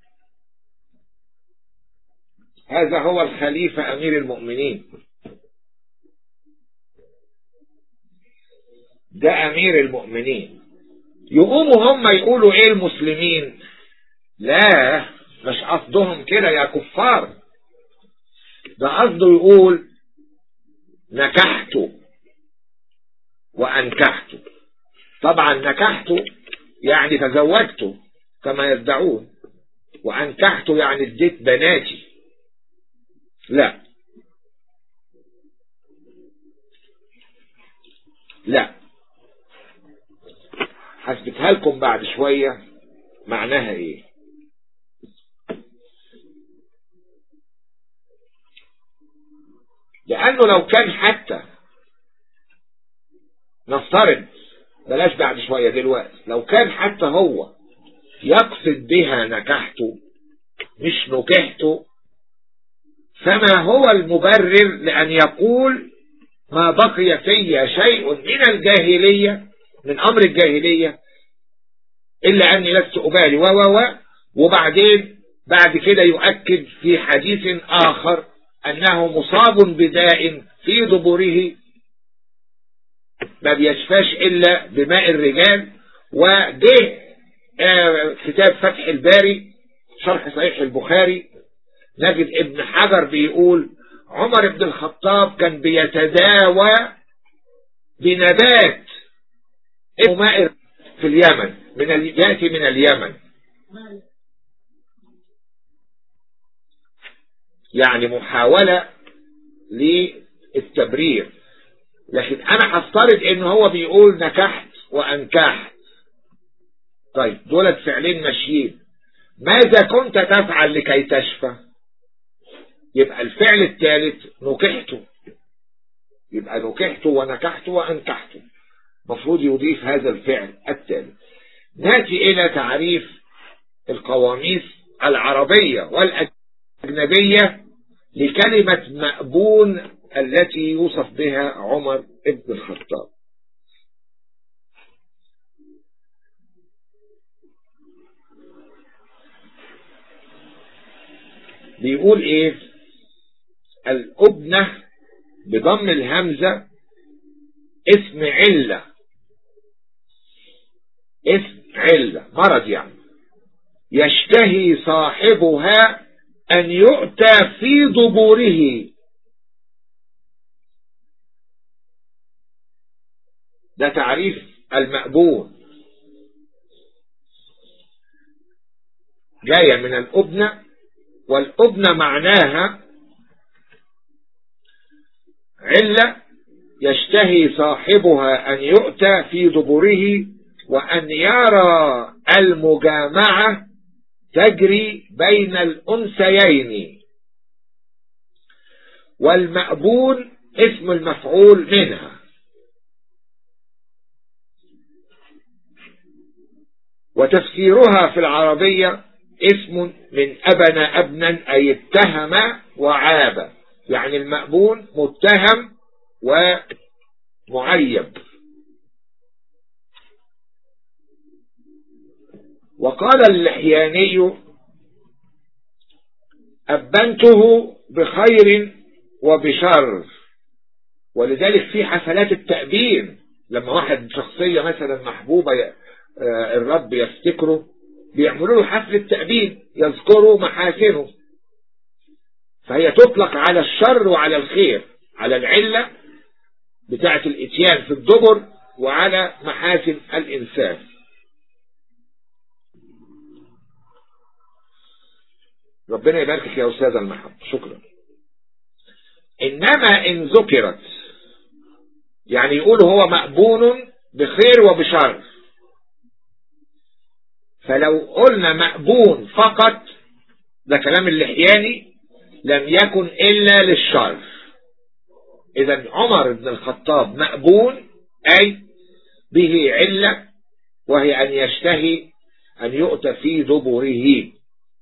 هذا هو الخليفة أمير المؤمنين ده أمير المؤمنين يقوموا هم يقولوا إيه المسلمين لا مش قصدهم كده يا كفار ده قصده يقول نكحت وأنكحت طبعا نكحت يعني تزوجت كما يدعون وأنكحت يعني اديت بناتي لا لا هثبتها لكم بعد شوية معناها ايه لأنه لو كان حتى نفترض بلاش بعد شوية دلوقتي لو كان حتى هو يقصد بها نكحته مش نكحته فما هو المبرر لأن يقول ما بقي في شيء من الجاهلية من أمر الجاهلية إلا أني لست أبالي و و و وبعدين بعد كده يؤكد في حديث آخر أنه مصاب بداء في ضبره ما بيشفاش إلا بماء الرجال وده آه كتاب فتح الباري شرح صحيح البخاري نجد ابن حجر بيقول عمر بن الخطاب كان بيتداوى بنبات ماء في اليمن من ال... يأتي من اليمن يعني محاولة للتبرير لكن انا هفترض ان هو بيقول نكحت وانكحت طيب دولت فعلين ماشيين ماذا كنت تفعل لكي تشفى يبقى الفعل الثالث نكحت يبقى نكحت ونكحت وانكحت مفروض يضيف هذا الفعل الثالث ناتي الى تعريف القواميس العربية والأجنبية لكلمة مأبون التي يوصف بها عمر ابن الخطاب بيقول ايه الأبنة بضم الهمزة اسم علة اسم علة مرض يعني يشتهي صاحبها أن يؤتى في دبوره ده تعريف المأبون جاية من الأبنة والأبنة معناها علة يشتهي صاحبها أن يؤتى في دبره وأن يرى المجامعة تجري بين الأنثيين والمأبون اسم المفعول منها وتفسيرها في العربية اسم من أبن أبنا أي اتهم وعاب يعني المأبون متهم ومعيب وقال اللحياني أبنته بخير وبشر ولذلك في حفلات التأبين لما واحد شخصية مثلا محبوبة الرب يفتكره بيعملوا له حفلة تأبين يذكروا محاسنه فهي تطلق على الشر وعلى الخير على العلة بتاعة الاتيان في الدبر وعلى محاسن الإنسان ربنا يباركك يا أستاذ المحب شكرا إنما إن ذكرت يعني يقول هو مأبون بخير وبشر فلو قلنا مأبون فقط ده كلام اللحياني لم يكن إلا للشر إذا عمر بن الخطاب مأبون أي به علة وهي أن يشتهي أن يؤتى في دبره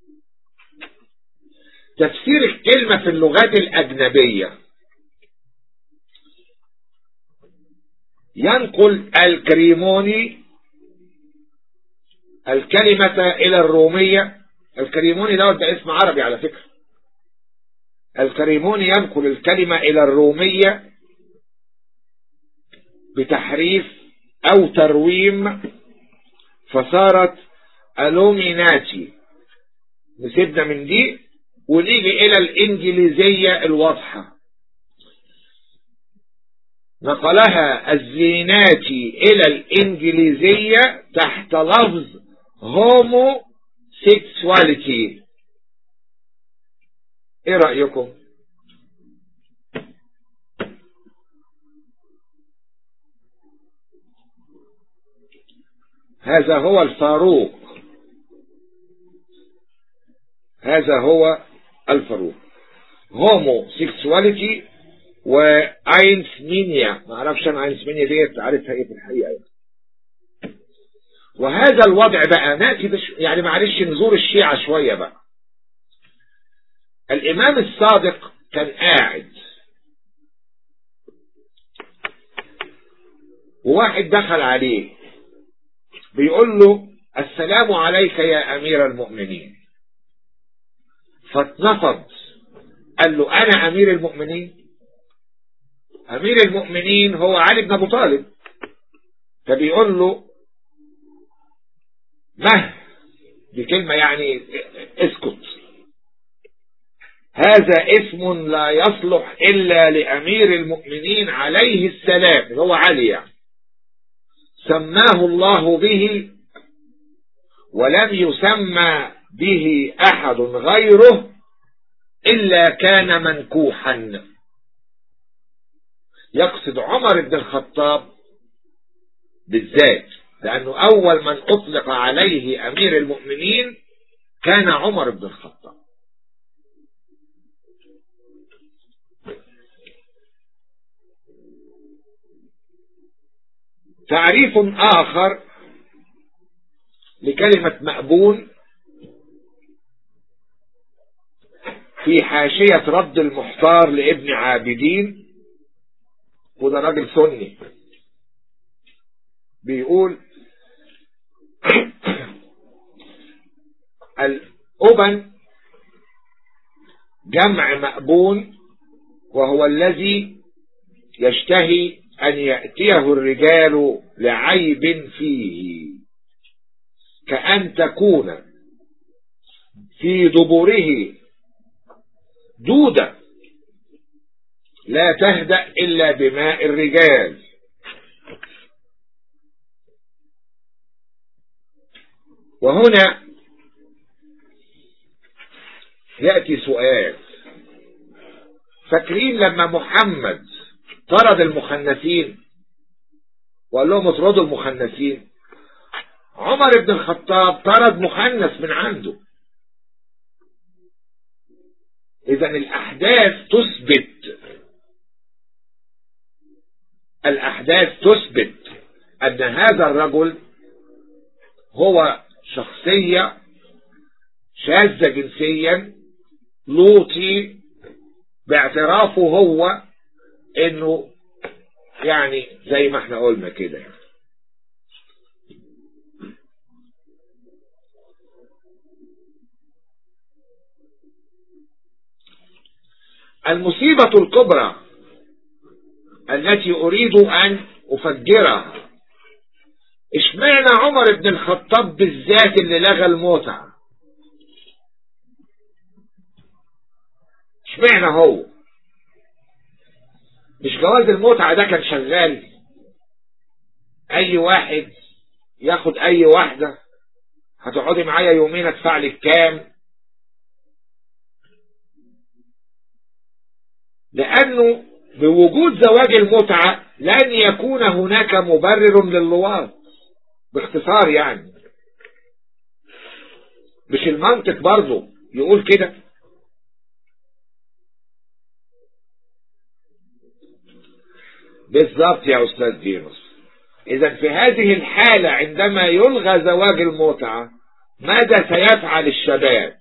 تفسير الكلمة في اللغات الأجنبية ينقل الكريموني الكلمة إلى الرومية الكريموني دوت ده اسم عربي على فكرة الكريموني ينقل الكلمة إلى الرومية بتحريف أو ترويم فصارت ألوميناتي نسيبنا من دي ونيجي إلى الإنجليزية الواضحة نقلها الزيناتي إلى الإنجليزية تحت لفظ هومو سيكسواليتي ايه رأيكم هذا هو الفاروق هذا هو الفاروق هومو سيكسواليتي واينس مينيا ما اعرفش انا اينس مينيا ديت عارفها ايه في الحقيقه يعني. وهذا الوضع بقى ناتي بش يعني معلش نزور الشيعة شوية بقى الامام الصادق كان قاعد وواحد دخل عليه بيقول له السلام عليك يا امير المؤمنين فاتنفض قال له انا امير المؤمنين امير المؤمنين هو علي بن ابو طالب فبيقول له مه دي كلمة يعني اسكت هذا اسم لا يصلح إلا لأمير المؤمنين عليه السلام هو علي يعني سماه الله به ولم يسمى به أحد غيره إلا كان منكوحا يقصد عمر بن الخطاب بالذات لأنه أول من أطلق عليه أمير المؤمنين كان عمر بن الخطاب تعريف آخر لكلمة مأبون في حاشية رد المحتار لابن عابدين وده راجل سني بيقول الأبن جمع مأبون وهو الذي يشتهي أن يأتيه الرجال لعيب فيه كأن تكون في دبره دودة لا تهدأ إلا بماء الرجال وهنا يأتي سؤال فاكرين لما محمد طرد المخنثين وقال لهم اطردوا المخنثين عمر بن الخطاب طرد مخنث من عنده اذا الاحداث تثبت الاحداث تثبت ان هذا الرجل هو شخصية شاذة جنسيا لوطي باعترافه هو انه يعني زي ما احنا قلنا كده يعني. المصيبة الكبرى التي أريد أن أفجرها اشمعنى عمر بن الخطاب بالذات اللي لغى المتعة اشمعنى هو مش جواز المتعة ده كان شغال اي واحد ياخد اي واحدة هتقعدي معايا يومين ادفع لك كام لانه بوجود زواج المتعة لن يكون هناك مبرر للواط باختصار يعني مش المنطق برضه يقول كده بالظبط يا أستاذ دينوس إذا في هذه الحالة عندما يلغى زواج المتعة ماذا سيفعل الشباب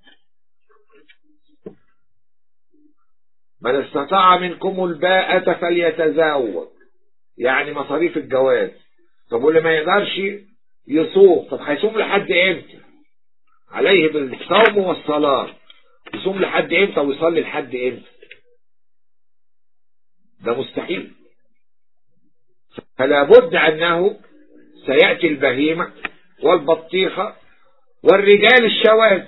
من استطاع منكم الباءة فليتزوج يعني مصاريف الجواز طب واللي ما يقدرش يصوم طب هيصوم لحد امتى عليه بالصوم والصلاة يصوم لحد امتى ويصلي لحد امتى ده مستحيل فلا بد انه سيأتي البهيمة والبطيخة والرجال الشواذ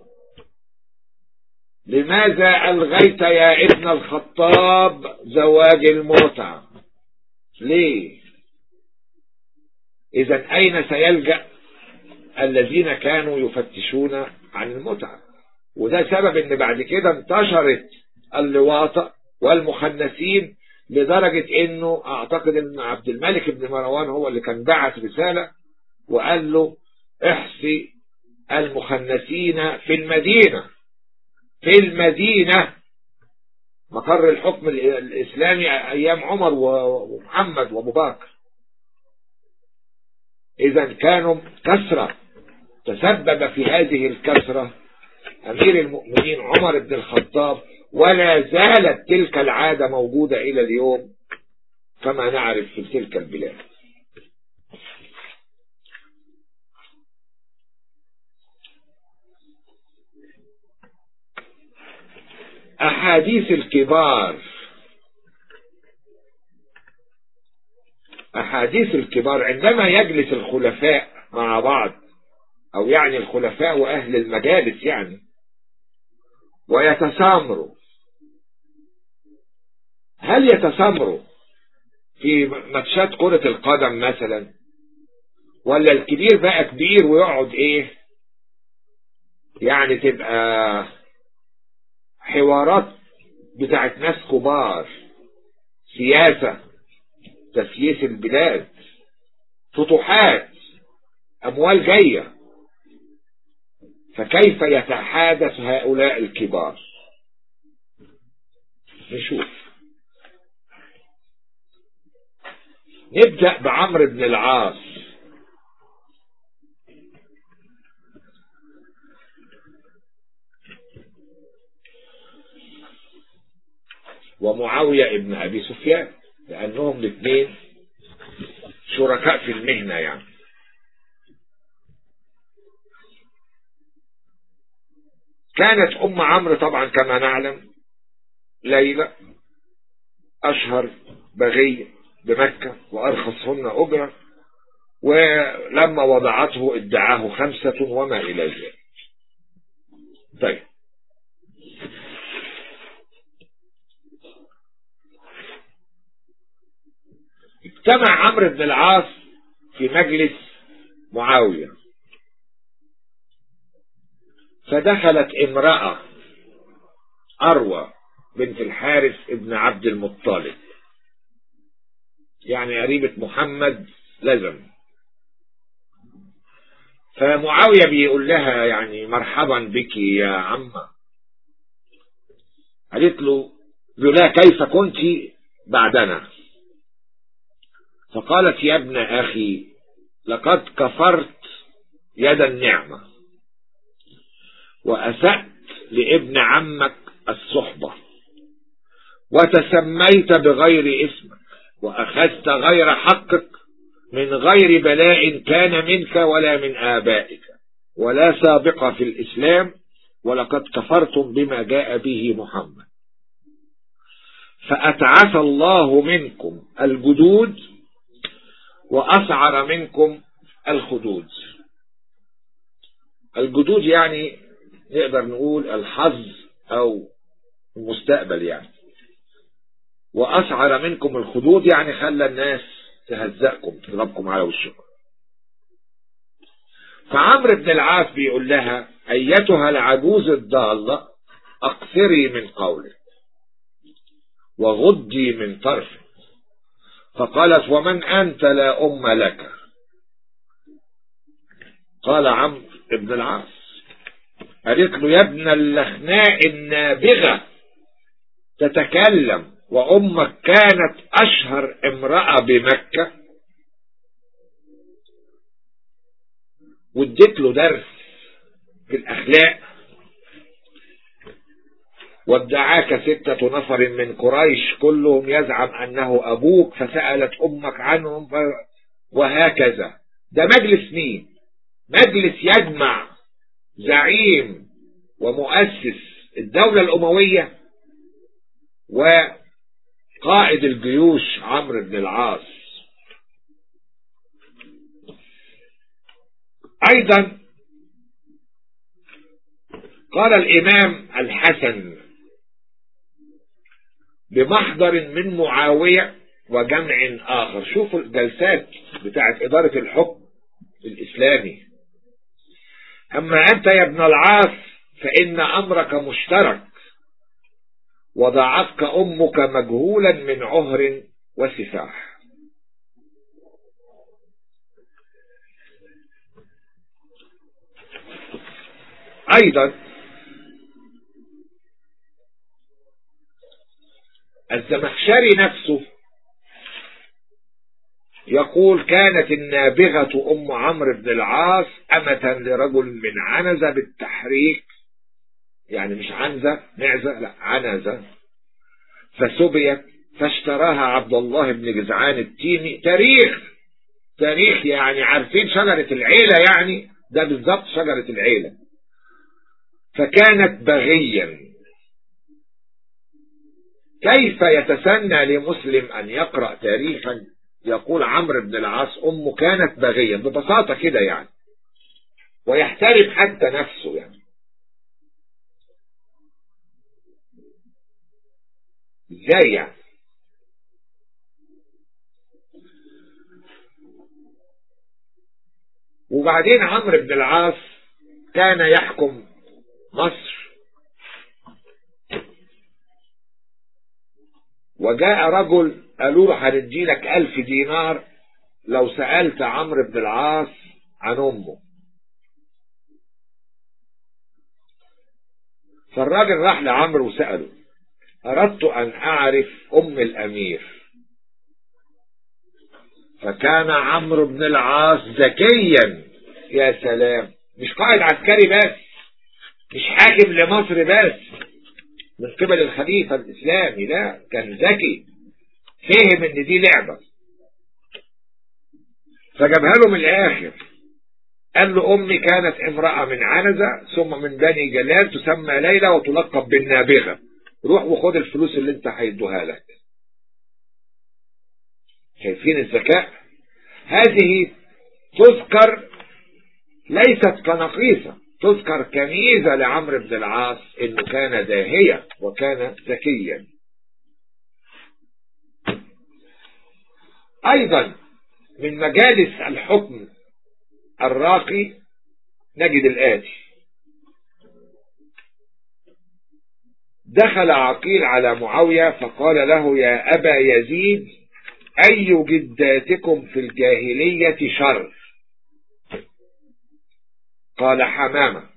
لماذا ألغيت يا ابن الخطاب زواج المتعة ليه إذا أين سيلجأ الذين كانوا يفتشون عن المتعة وده سبب ان بعد كده انتشرت اللواطة والمخنثين لدرجة انه اعتقد ان عبد الملك بن مروان هو اللي كان بعت رسالة وقال له احصي المخنثين في المدينة في المدينة مقر الحكم الإسلامي أيام عمر ومحمد وأبو بكر إذا كانوا كسرة تسبب في هذه الكسرة أمير المؤمنين عمر بن الخطاب ولا زالت تلك العادة موجودة إلى اليوم كما نعرف في تلك البلاد أحاديث الكبار أحاديث الكبار عندما يجلس الخلفاء مع بعض أو يعني الخلفاء وأهل المجالس يعني ويتسامروا هل يتسامروا في ماتشات كرة القدم مثلا ولا الكبير بقى كبير ويقعد ايه يعني تبقى حوارات بتاعت ناس كبار سياسة تسييس البلاد فتوحات أموال جاية فكيف يتحادث هؤلاء الكبار نشوف نبدأ بعمرو بن العاص ومعاوية ابن أبي سفيان لأنهم الاثنين شركاء في المهنة يعني كانت أم عمرو طبعا كما نعلم ليلى أشهر بغية بمكة وأرخصهن أجرة ولما وضعته ادعاه خمسة وما إلى ذلك طيب اجتمع عمرو بن العاص في مجلس معاوية فدخلت امرأة أروى بنت الحارث ابن عبد المطلب يعني قريبة محمد لزم فمعاوية بيقول لها يعني مرحبا بك يا عمة قالت له بيقول لها كيف كنت بعدنا فقالت يا ابن أخي لقد كفرت يد النعمة وأسأت لابن عمك الصحبة وتسميت بغير اسمك وأخذت غير حقك من غير بلاء كان منك ولا من آبائك ولا سابقة في الإسلام ولقد كفرتم بما جاء به محمد فأتعس الله منكم الجدود وأسعر منكم الخدود الجدود يعني نقدر نقول الحظ أو المستقبل يعني وأسعر منكم الخدود يعني خلى الناس تهزأكم تضربكم على وشكم فعمرو بن العاص بيقول لها أيتها العجوز الضالة أقصري من قولك وغضي من طرفك فقالت ومن أنت لا أم لك قال عمرو بن العاص قالت له يا ابن اللخناء النابغة تتكلم وأمك كانت أشهر امرأة بمكة واديت له درس في الأخلاق وادعاك ستة نفر من قريش كلهم يزعم أنه أبوك فسألت أمك عنهم ف... وهكذا ده مجلس مين مجلس يجمع زعيم ومؤسس الدولة الأموية وقائد الجيوش عمرو بن العاص أيضا قال الإمام الحسن بمحضر من معاوية وجمع آخر شوفوا الجلسات بتاعت إدارة الحكم الإسلامي أما أنت يا ابن العاص فإن أمرك مشترك وضعتك أمك مجهولا من عهر وسفاح أيضا الزمخشري نفسه يقول كانت النابغة أم عمرو بن العاص أمة لرجل من عنزة بالتحريك يعني مش عنزة معزة لا عنزة فسبيت فاشتراها عبد الله بن جزعان التيمي تاريخ تاريخ يعني عارفين شجرة العيلة يعني ده بالظبط شجرة العيلة فكانت بغيا كيف يتسنى لمسلم أن يقرأ تاريخا يقول عمرو بن العاص أمه كانت بغيا ببساطة كده يعني ويحترم حتى نفسه يعني ازاي يعني وبعدين عمرو بن العاص كان يحكم مصر وجاء رجل قالوا له هندي لك ألف دينار لو سألت عمرو بن العاص عن أمه فالراجل راح لعمرو وسأله أردت أن أعرف أم الأمير فكان عمرو بن العاص ذكيا يا سلام مش قائد عسكري بس مش حاكم لمصر بس من قبل الخليفة الإسلامي لا كان ذكي فهم ان دي لعبة فجابها له من الآخر قال له أمي كانت امرأة من عنزة ثم من بني جلال تسمى ليلى وتلقب بالنابغة روح وخد الفلوس اللي انت هيدوها لك شايفين الذكاء هذه تذكر ليست كنقيصة تذكر كميزة لعمرو بن العاص انه كان داهية وكان ذكيا أيضا من مجالس الحكم الراقي نجد الآتي دخل عقيل على معاوية فقال له يا أبا يزيد أي جداتكم في الجاهلية شر قال حمامة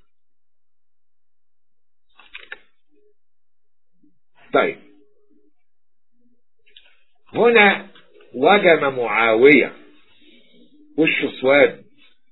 طيب هنا وجم معاوية وشه سواد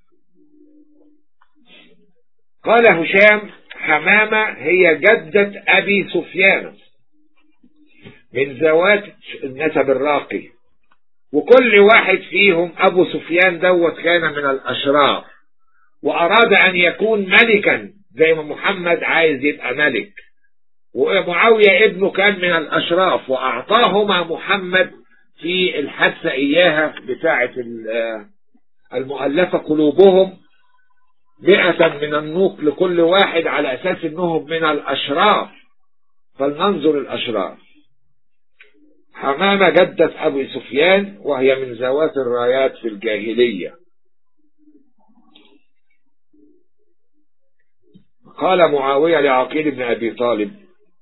قال هشام حمامة هي جدة أبي سفيان من ذوات النسب الراقي وكل واحد فيهم أبو سفيان دوت كان من الأشراف وأراد أن يكون ملكا زي ما محمد عايز يبقى ملك ومعاوية ابنه كان من الأشراف وأعطاهما محمد في الحادثة إياها بتاعة المؤلفة قلوبهم مئة من النوق لكل واحد على أساس أنهم من الأشراف فلننظر الأشراف حمامة جدة أبي سفيان وهي من ذوات الرايات في الجاهلية قال معاوية لعقيل بن أبي طالب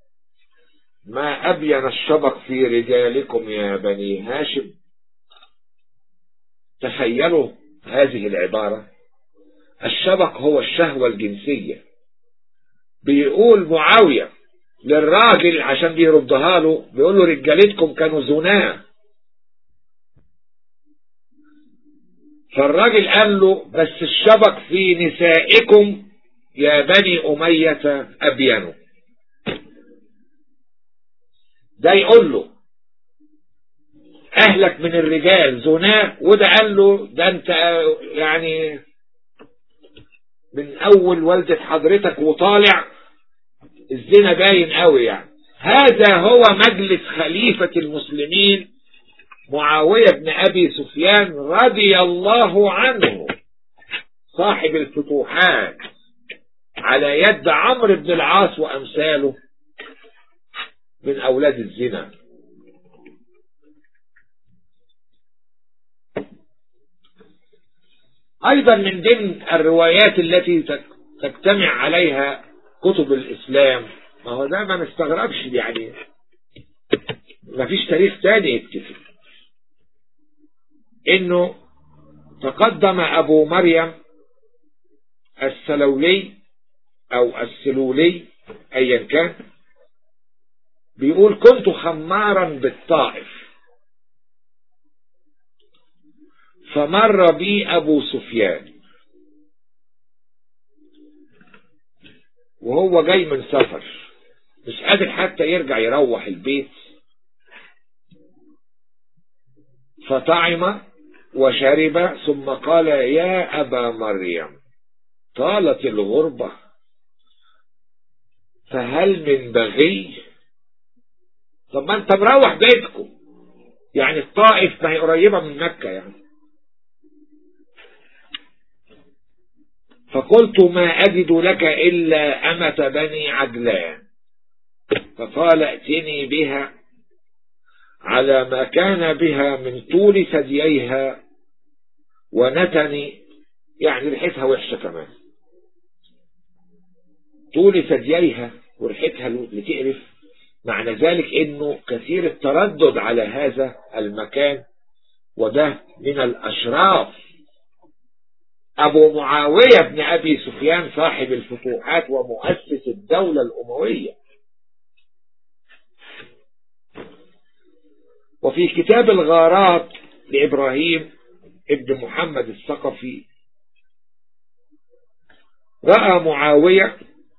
ما أبين الشبق في رجالكم يا بني هاشم تخيلوا هذه العبارة الشبق هو الشهوة الجنسية بيقول معاوية للراجل عشان بيردها له بيقول له رجالتكم كانوا زناه فالراجل قال له بس الشبق في نسائكم يا بني أمية أبينوا ده يقول له أهلك من الرجال زناه وده قال له ده أنت يعني من أول والدة حضرتك وطالع الزنا باين قوي يعني هذا هو مجلس خليفة المسلمين معاوية بن أبي سفيان رضي الله عنه صاحب الفتوحات على يد عمرو بن العاص وأمثاله من أولاد الزنا أيضا من ضمن الروايات التي تجتمع عليها كتب الإسلام ما هو ده ما نستغربش يعني ما فيش تاريخ تاني يتكتب انه تقدم ابو مريم السلولي او السلولي ايا كان بيقول كنت خمارا بالطائف فمر بي ابو سفيان وهو جاي من سفر مش قادر حتى يرجع يروح البيت فطعم وشرب ثم قال يا أبا مريم طالت الغربة فهل من بغي طب ما انت مروح بيتكم يعني الطائف ما هي قريبة من مكة يعني فقلت ما أجد لك إلا أمة بني عجلان فقال ائتني بها على ما كان بها من طول ثدييها ونتني يعني ريحتها وحشة كمان طول ثدييها وريحتها اللي تقرف معنى ذلك انه كثير التردد على هذا المكان وده من الاشراف ابو معاوية بن ابي سفيان صاحب الفتوحات ومؤسس الدولة الاموية وفي كتاب الغارات لإبراهيم ابن محمد الثقفي رأى معاوية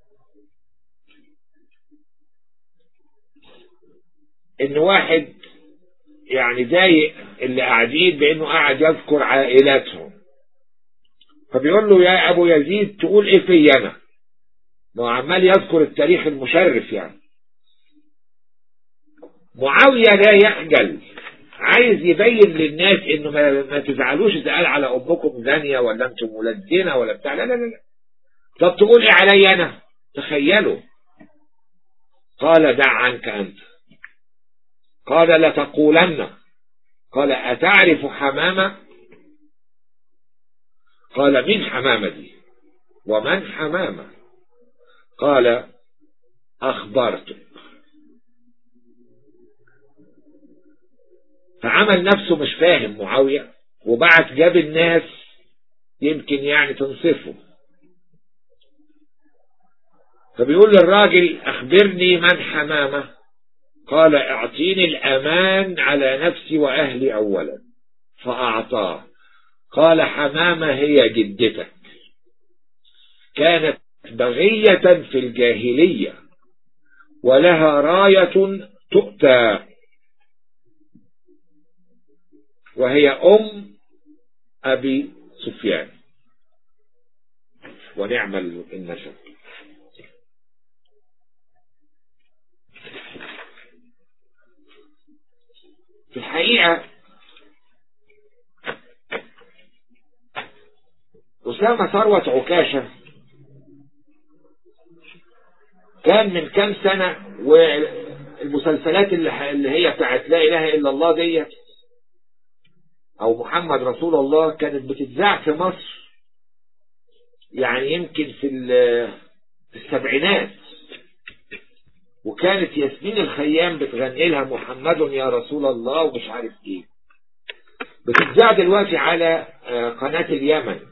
ان واحد يعني ضايق اللي قاعدين بانه قاعد يذكر عائلاتهم فبيقول له يا ابو يزيد تقول ايه في انا ما هو عمال يذكر التاريخ المشرف يعني معاوية لا يخجل عايز يبين للناس انه ما, ما تزعلوش اذا قال على امكم زانية ولا انتم ولاد زنا ولا بتاع لا لا لا طب تقول ايه علي انا تخيلوا قال دع عنك انت قال لتقولن قال أتعرف حمامة قال مين حمامة دي ومن حمامة قال أخبرتك فعمل نفسه مش فاهم معاوية وبعت جاب الناس يمكن يعني تنصفه فبيقول للراجل أخبرني من حمامة قال اعطيني الأمان على نفسي وأهلي أولا فأعطاه قال حمامة هي جدتك كانت بغية في الجاهلية ولها راية تؤتى وهي أم أبي سفيان ونعم النسب في الحقيقة أسامة ثروة عكاشة كان من كام سنة والمسلسلات اللي, اللي هي بتاعت لا إله إلا الله ديت أو محمد رسول الله كانت بتتذاع في مصر يعني يمكن في في السبعينات وكانت ياسمين الخيام بتغني لها محمد يا رسول الله ومش عارف ايه بتتذاع دلوقتي على قناة اليمن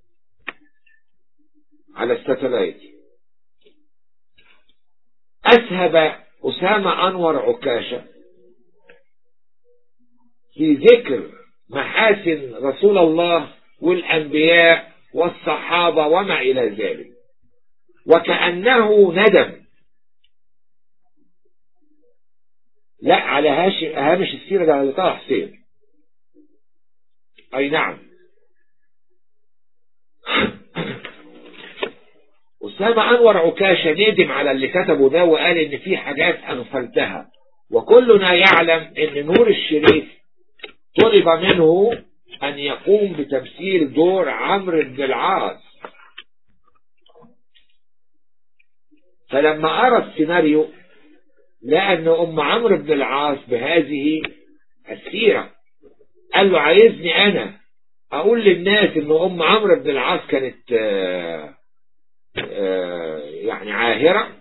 على الساتلايت أسهب أسامة أنور عكاشة في ذكر محاسن رسول الله والأنبياء والصحابة وما إلى ذلك وكأنه ندم لا على هامش السيرة ده على طه حسين أي نعم أسامة أنور عكاشة ندم على اللي كتبه ده وقال إن في حاجات أغفلتها وكلنا يعلم إن نور الشريف طلب منه أن يقوم بتمثيل دور عمرو بن العاص فلما أرى السيناريو لقى أن أم عمرو بن العاص بهذه السيرة قال له عايزني أنا أقول للناس أن أم عمرو بن العاص كانت آآ آآ يعني عاهرة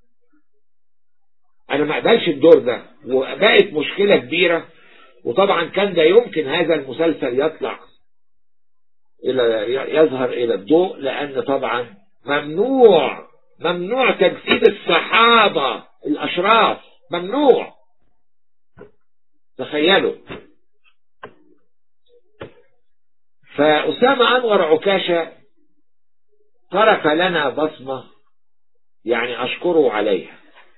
أنا ما أقبلش الدور ده وبقت مشكلة كبيرة وطبعا كان ده يمكن هذا المسلسل يطلع إلى يظهر إلى الضوء لأن طبعا ممنوع ممنوع تجسيد الصحابة الأشراف ممنوع تخيلوا فأسامة أنور عكاشة ترك لنا بصمة يعني أشكره عليها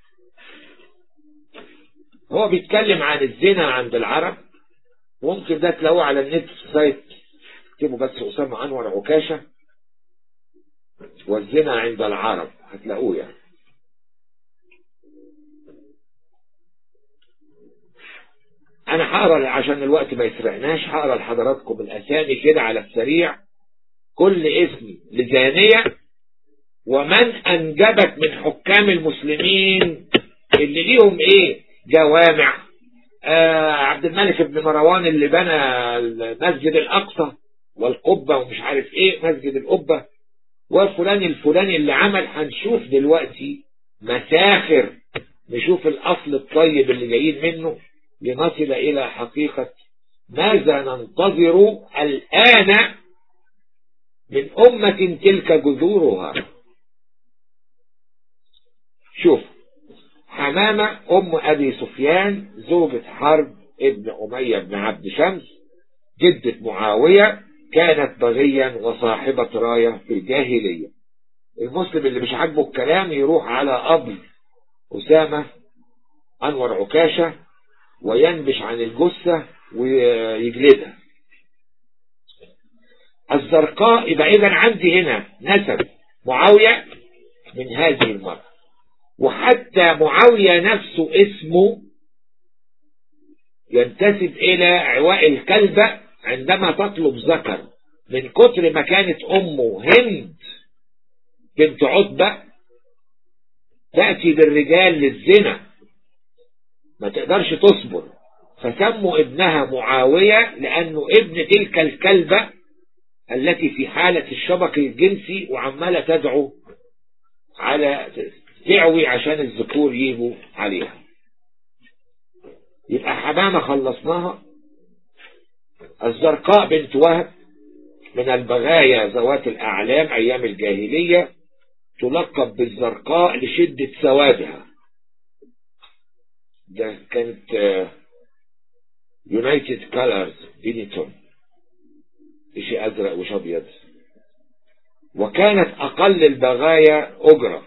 هو بيتكلم عن الزنا عند العرب ممكن ده تلاقوه على النت في سايت اكتبوا بس أسامة أنور عكاشة والزنا عند العرب هتلاقوه يعني انا هقرا عشان الوقت ما يسرقناش هقرا لحضراتكم الاسامي كده على السريع كل اسم لزانية ومن انجبت من حكام المسلمين اللي ليهم ايه جوامع آه عبد الملك بن مروان اللي بنى المسجد الاقصى والقبة ومش عارف ايه مسجد القبة وفلان الفلاني اللي عمل هنشوف دلوقتي مساخر نشوف الاصل الطيب اللي جايين منه لنصل إلى حقيقة ماذا ننتظر الآن من أمة تلك جذورها شوف حمامة أم أبي سفيان زوجة حرب ابن أمية بن عبد شمس جدة معاوية كانت بغيا وصاحبة راية في الجاهلية المسلم اللي مش عاجبه الكلام يروح على أبي أسامة أنور عكاشة وينبش عن الجثة ويجلدها الزرقاء يبقى إذا عندي هنا نسب معاوية من هذه المرأة وحتى معاوية نفسه اسمه ينتسب إلى عواء الكلبة عندما تطلب ذكر من كتر ما كانت أمه هند بنت عتبة تأتي بالرجال للزنا ما تقدرش تصبر فسموا ابنها معاوية لأنه ابن تلك الكلبة التي في حالة الشبك الجنسي وعمالة تدعو على تعوي عشان الذكور يجوا عليها يبقى حمامة خلصناها الزرقاء بنت وهب من البغايا ذوات الأعلام أيام الجاهلية تلقب بالزرقاء لشدة سوادها ده كانت يونايتد كالرز بينيتون شيء أزرق وش أبيض وكانت أقل البغايا أجرة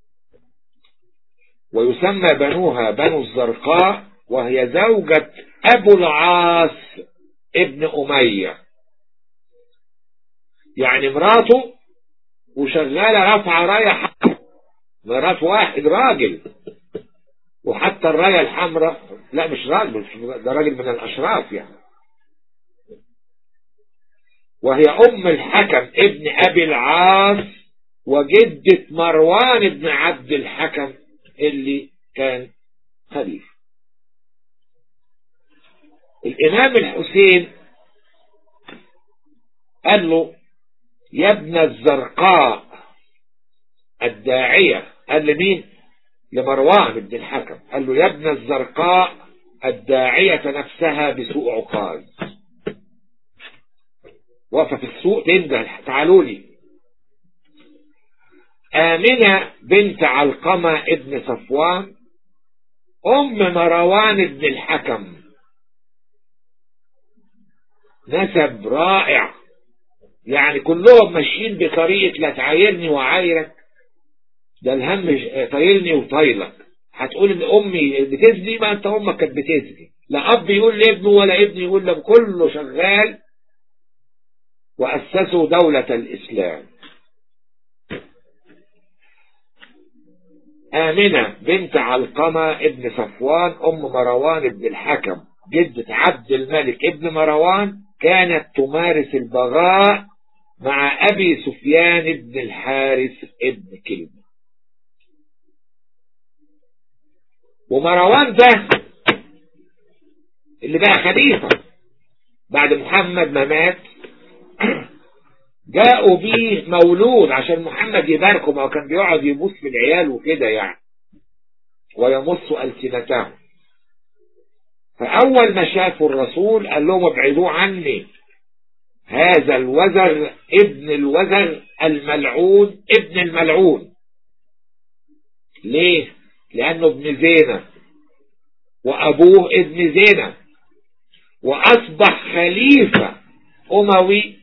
ويسمى بنوها بنو الزرقاء وهي زوجة أبو العاص ابن أمية يعني مراته وشغالة رافعة راية حمراء مرات واحد راجل وحتى الراية الحمراء لا مش راجل ده راجل من الأشراف يعني وهي أم الحكم ابن أبي العاص وجدة مروان ابن عبد الحكم اللي كان خليفة الإمام الحسين قال له يا ابن الزرقاء الداعية قال لمين لمروان بن الحكم قال له يا ابن الزرقاء الداعية نفسها بسوء عقال واقفة في السوق تنده تعالوا لي آمنة بنت علقمة ابن صفوان أم مروان بن الحكم نسب رائع يعني كلهم ماشيين بطريقة لا تعايرني وعايرك ده الهم طايلني وطايلك هتقول ان امي بتزني ما انت امك كانت بتزني لا اب يقول لابنه ولا ابن يقول له كله شغال واسسوا دولة الاسلام آمنة بنت علقمة ابن صفوان أم مروان ابن الحكم جدة عبد الملك ابن مروان كانت تمارس البغاء مع أبي سفيان ابن الحارث ابن كلمة ومروان ده اللي بقى خليفة بعد محمد ما مات جاءوا بيه مولود عشان محمد يباركه ما هو كان بيقعد يبص في العيال وكده يعني ويمص ألسنتهم فأول ما شافوا الرسول قال لهم ابعدوا عني هذا الوزر ابن الوزر الملعون ابن الملعون ليه لأنه ابن زينة وأبوه ابن زينة وأصبح خليفة أموي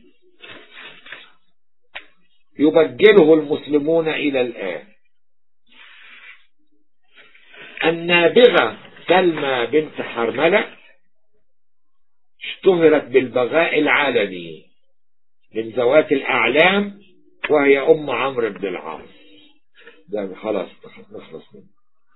يبجله المسلمون إلى الآن النابغة سلمى بنت حرملة اشتهرت بالبغاء العالمي من ذوات الأعلام وهي أم عمرو بن العاص ده خلاص نخلص منه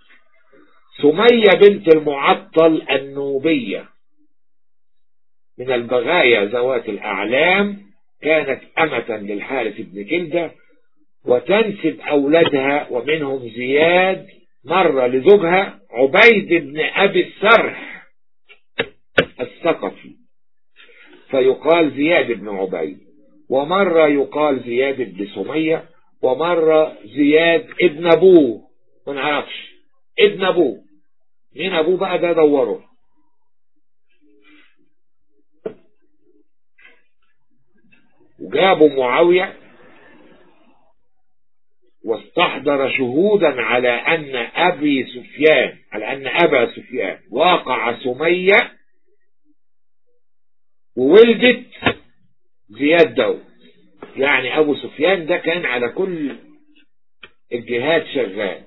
سمية بنت المعطل النوبية من البغايا ذوات الأعلام كانت أمة للحارث بن جلدة وتنسب أولادها ومنهم زياد مرة لزوجها عبيد بن أبي السرح الثقفي فيقال زياد بن عبيد ومرة يقال زياد بن سمية ومرة زياد ابن أبوه ما نعرفش ابن أبوه مين أبوه بقى ده دوره وجابوا معاوية واستحضر شهودا على أن أبي سفيان على أن أبا سفيان واقع سمية وولدت زياد داود يعني أبو سفيان ده كان على كل الجهات شغال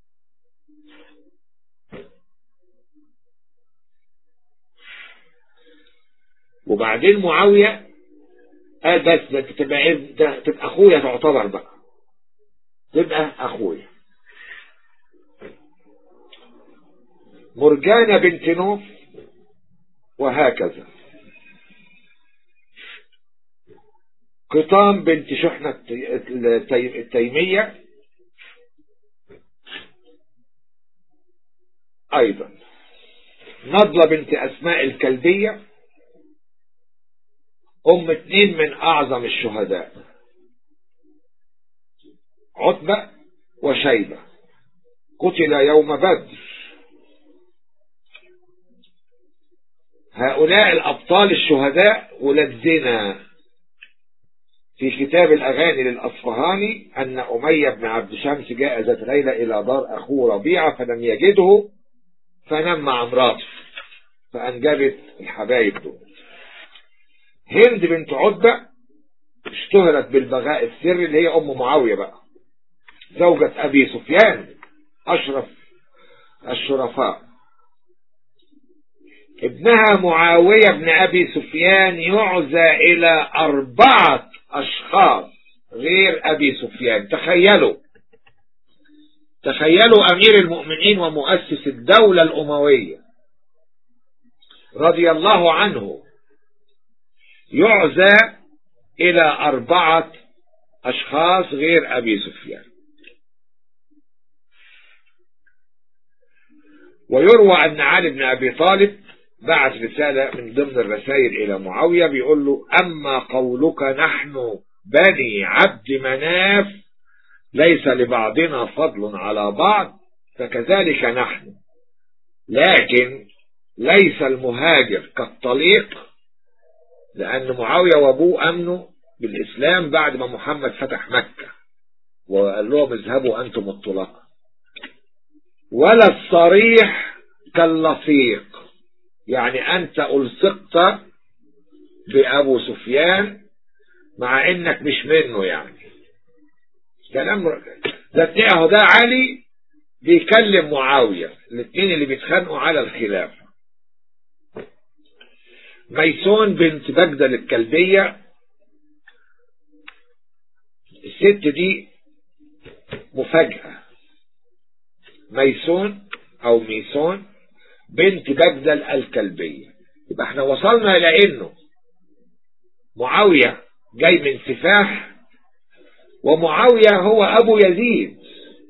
وبعدين معاوية قال بس ده تبقى ايه ده تبقى اخويا تعتبر بقى تبقى اخويا مرجانة بنت نوف وهكذا قطام بنت شحنة التيمية أيضا نضلة بنت أسماء الكلبية أم اتنين من أعظم الشهداء عتبة وشيبة قتل يوم بدر هؤلاء الأبطال الشهداء ولاد زنا في كتاب الأغاني للأصفهاني أن أمية بن عبد شمس جاء ذات ليلة إلى دار أخوه ربيعة فلم يجده فنام مع امراته فأنجبت الحبايب دول هند بنت عتبة اشتهرت بالبغاء السري اللي هي أم معاوية بقى زوجة أبي سفيان أشرف الشرفاء ابنها معاوية بن أبي سفيان يعزى إلى أربعة أشخاص غير أبي سفيان تخيلوا تخيلوا أمير المؤمنين ومؤسس الدولة الأموية رضي الله عنه يعزى إلى أربعة أشخاص غير أبي سفيان ويروى أن علي بن أبي طالب بعت رسالة من ضمن الرسائل إلى معاوية بيقول له أما قولك نحن بني عبد مناف ليس لبعضنا فضل على بعض فكذلك نحن لكن ليس المهاجر كالطليق لأن معاوية وأبوه أمنوا بالإسلام بعد ما محمد فتح مكة وقال لهم اذهبوا أنتم الطلاق ولا الصريح كاللصيق يعني أنت ألصقت بأبو سفيان مع إنك مش منه يعني كلام ده اهو ده علي بيكلم معاوية الاثنين اللي بيتخانقوا على الخلافة ميسون بنت بجدل الكلبية الست دي مفاجأة ميسون او ميسون بنت بجدل الكلبية يبقى احنا وصلنا الى انه معاوية جاي من سفاح ومعاوية هو ابو يزيد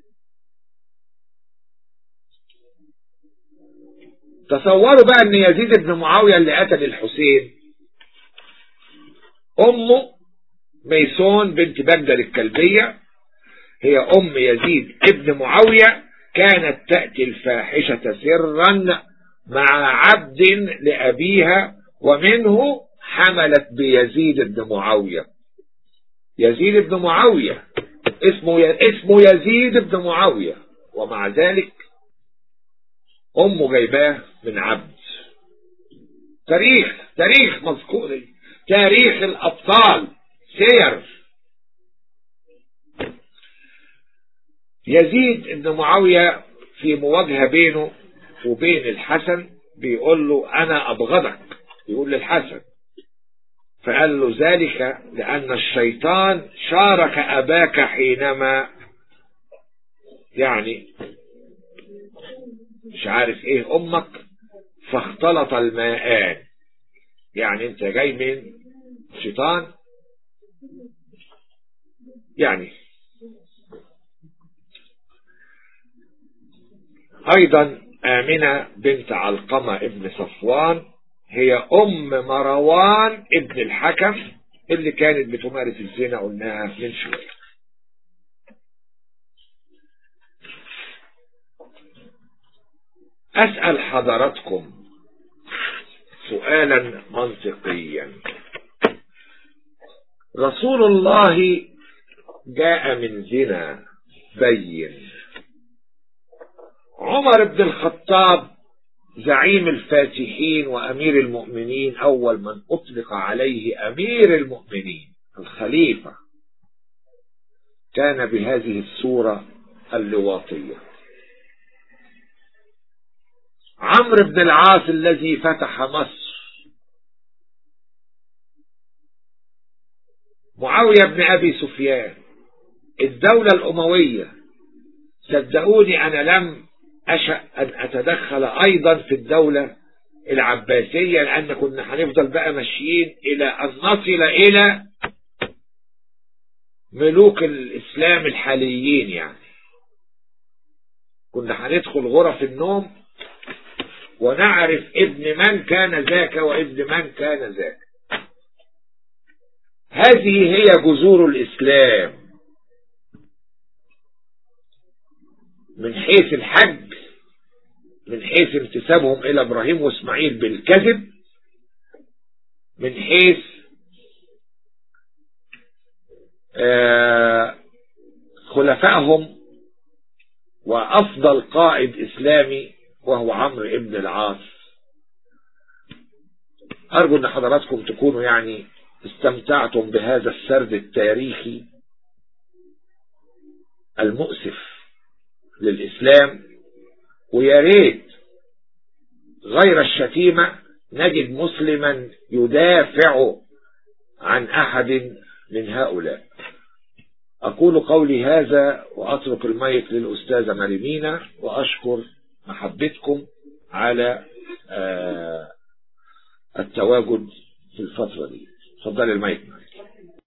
تصوروا بقى ان يزيد بن معاوية اللي قتل الحسين امه ميسون بنت بجدل الكلبية هي ام يزيد ابن معاوية كانت تأتي الفاحشة سرا مع عبد لأبيها ومنه حملت بيزيد بن معاوية يزيد بن معاوية اسمه اسمه يزيد بن معاوية ومع ذلك أمه جايباه من عبد تاريخ تاريخ مذكور تاريخ الأبطال سير يزيد بن معاوية في مواجهة بينه وبين الحسن بيقول له أنا أبغضك يقول للحسن فقال له ذلك لأن الشيطان شارك أباك حينما يعني مش عارف ايه امك فاختلط الماءان يعني انت جاي من شيطان يعني ايضا امنة بنت علقمة ابن صفوان هي ام مروان ابن الحكم اللي كانت بتمارس الزنا قلناها من شوية أسأل حضراتكم سؤالا منطقيا رسول الله جاء من زنا بين عمر بن الخطاب زعيم الفاتحين وأمير المؤمنين أول من أطلق عليه أمير المؤمنين الخليفة كان بهذه الصورة اللواطية عمرو بن العاص الذي فتح مصر معاوية بن أبي سفيان الدولة الأموية صدقوني أنا لم أشأ أن أتدخل أيضا في الدولة العباسية لأن كنا هنفضل بقى ماشيين إلى أن نصل إلى ملوك الإسلام الحاليين يعني كنا هندخل غرف النوم ونعرف ابن من كان ذاك وابن من كان ذاك هذه هي جذور الإسلام من حيث الحج من حيث انتسابهم إلى إبراهيم وإسماعيل بالكذب من حيث آه خلفائهم وأفضل قائد إسلامي وهو عمرو ابن العاص أرجو أن حضراتكم تكونوا يعني استمتعتم بهذا السرد التاريخي المؤسف للإسلام ويا ريت غير الشتيمة نجد مسلما يدافع عن أحد من هؤلاء أقول قولي هذا وأترك الميت للأستاذة مريمينا وأشكر محبتكم على التواجد في الفترة دي تفضل الميت معي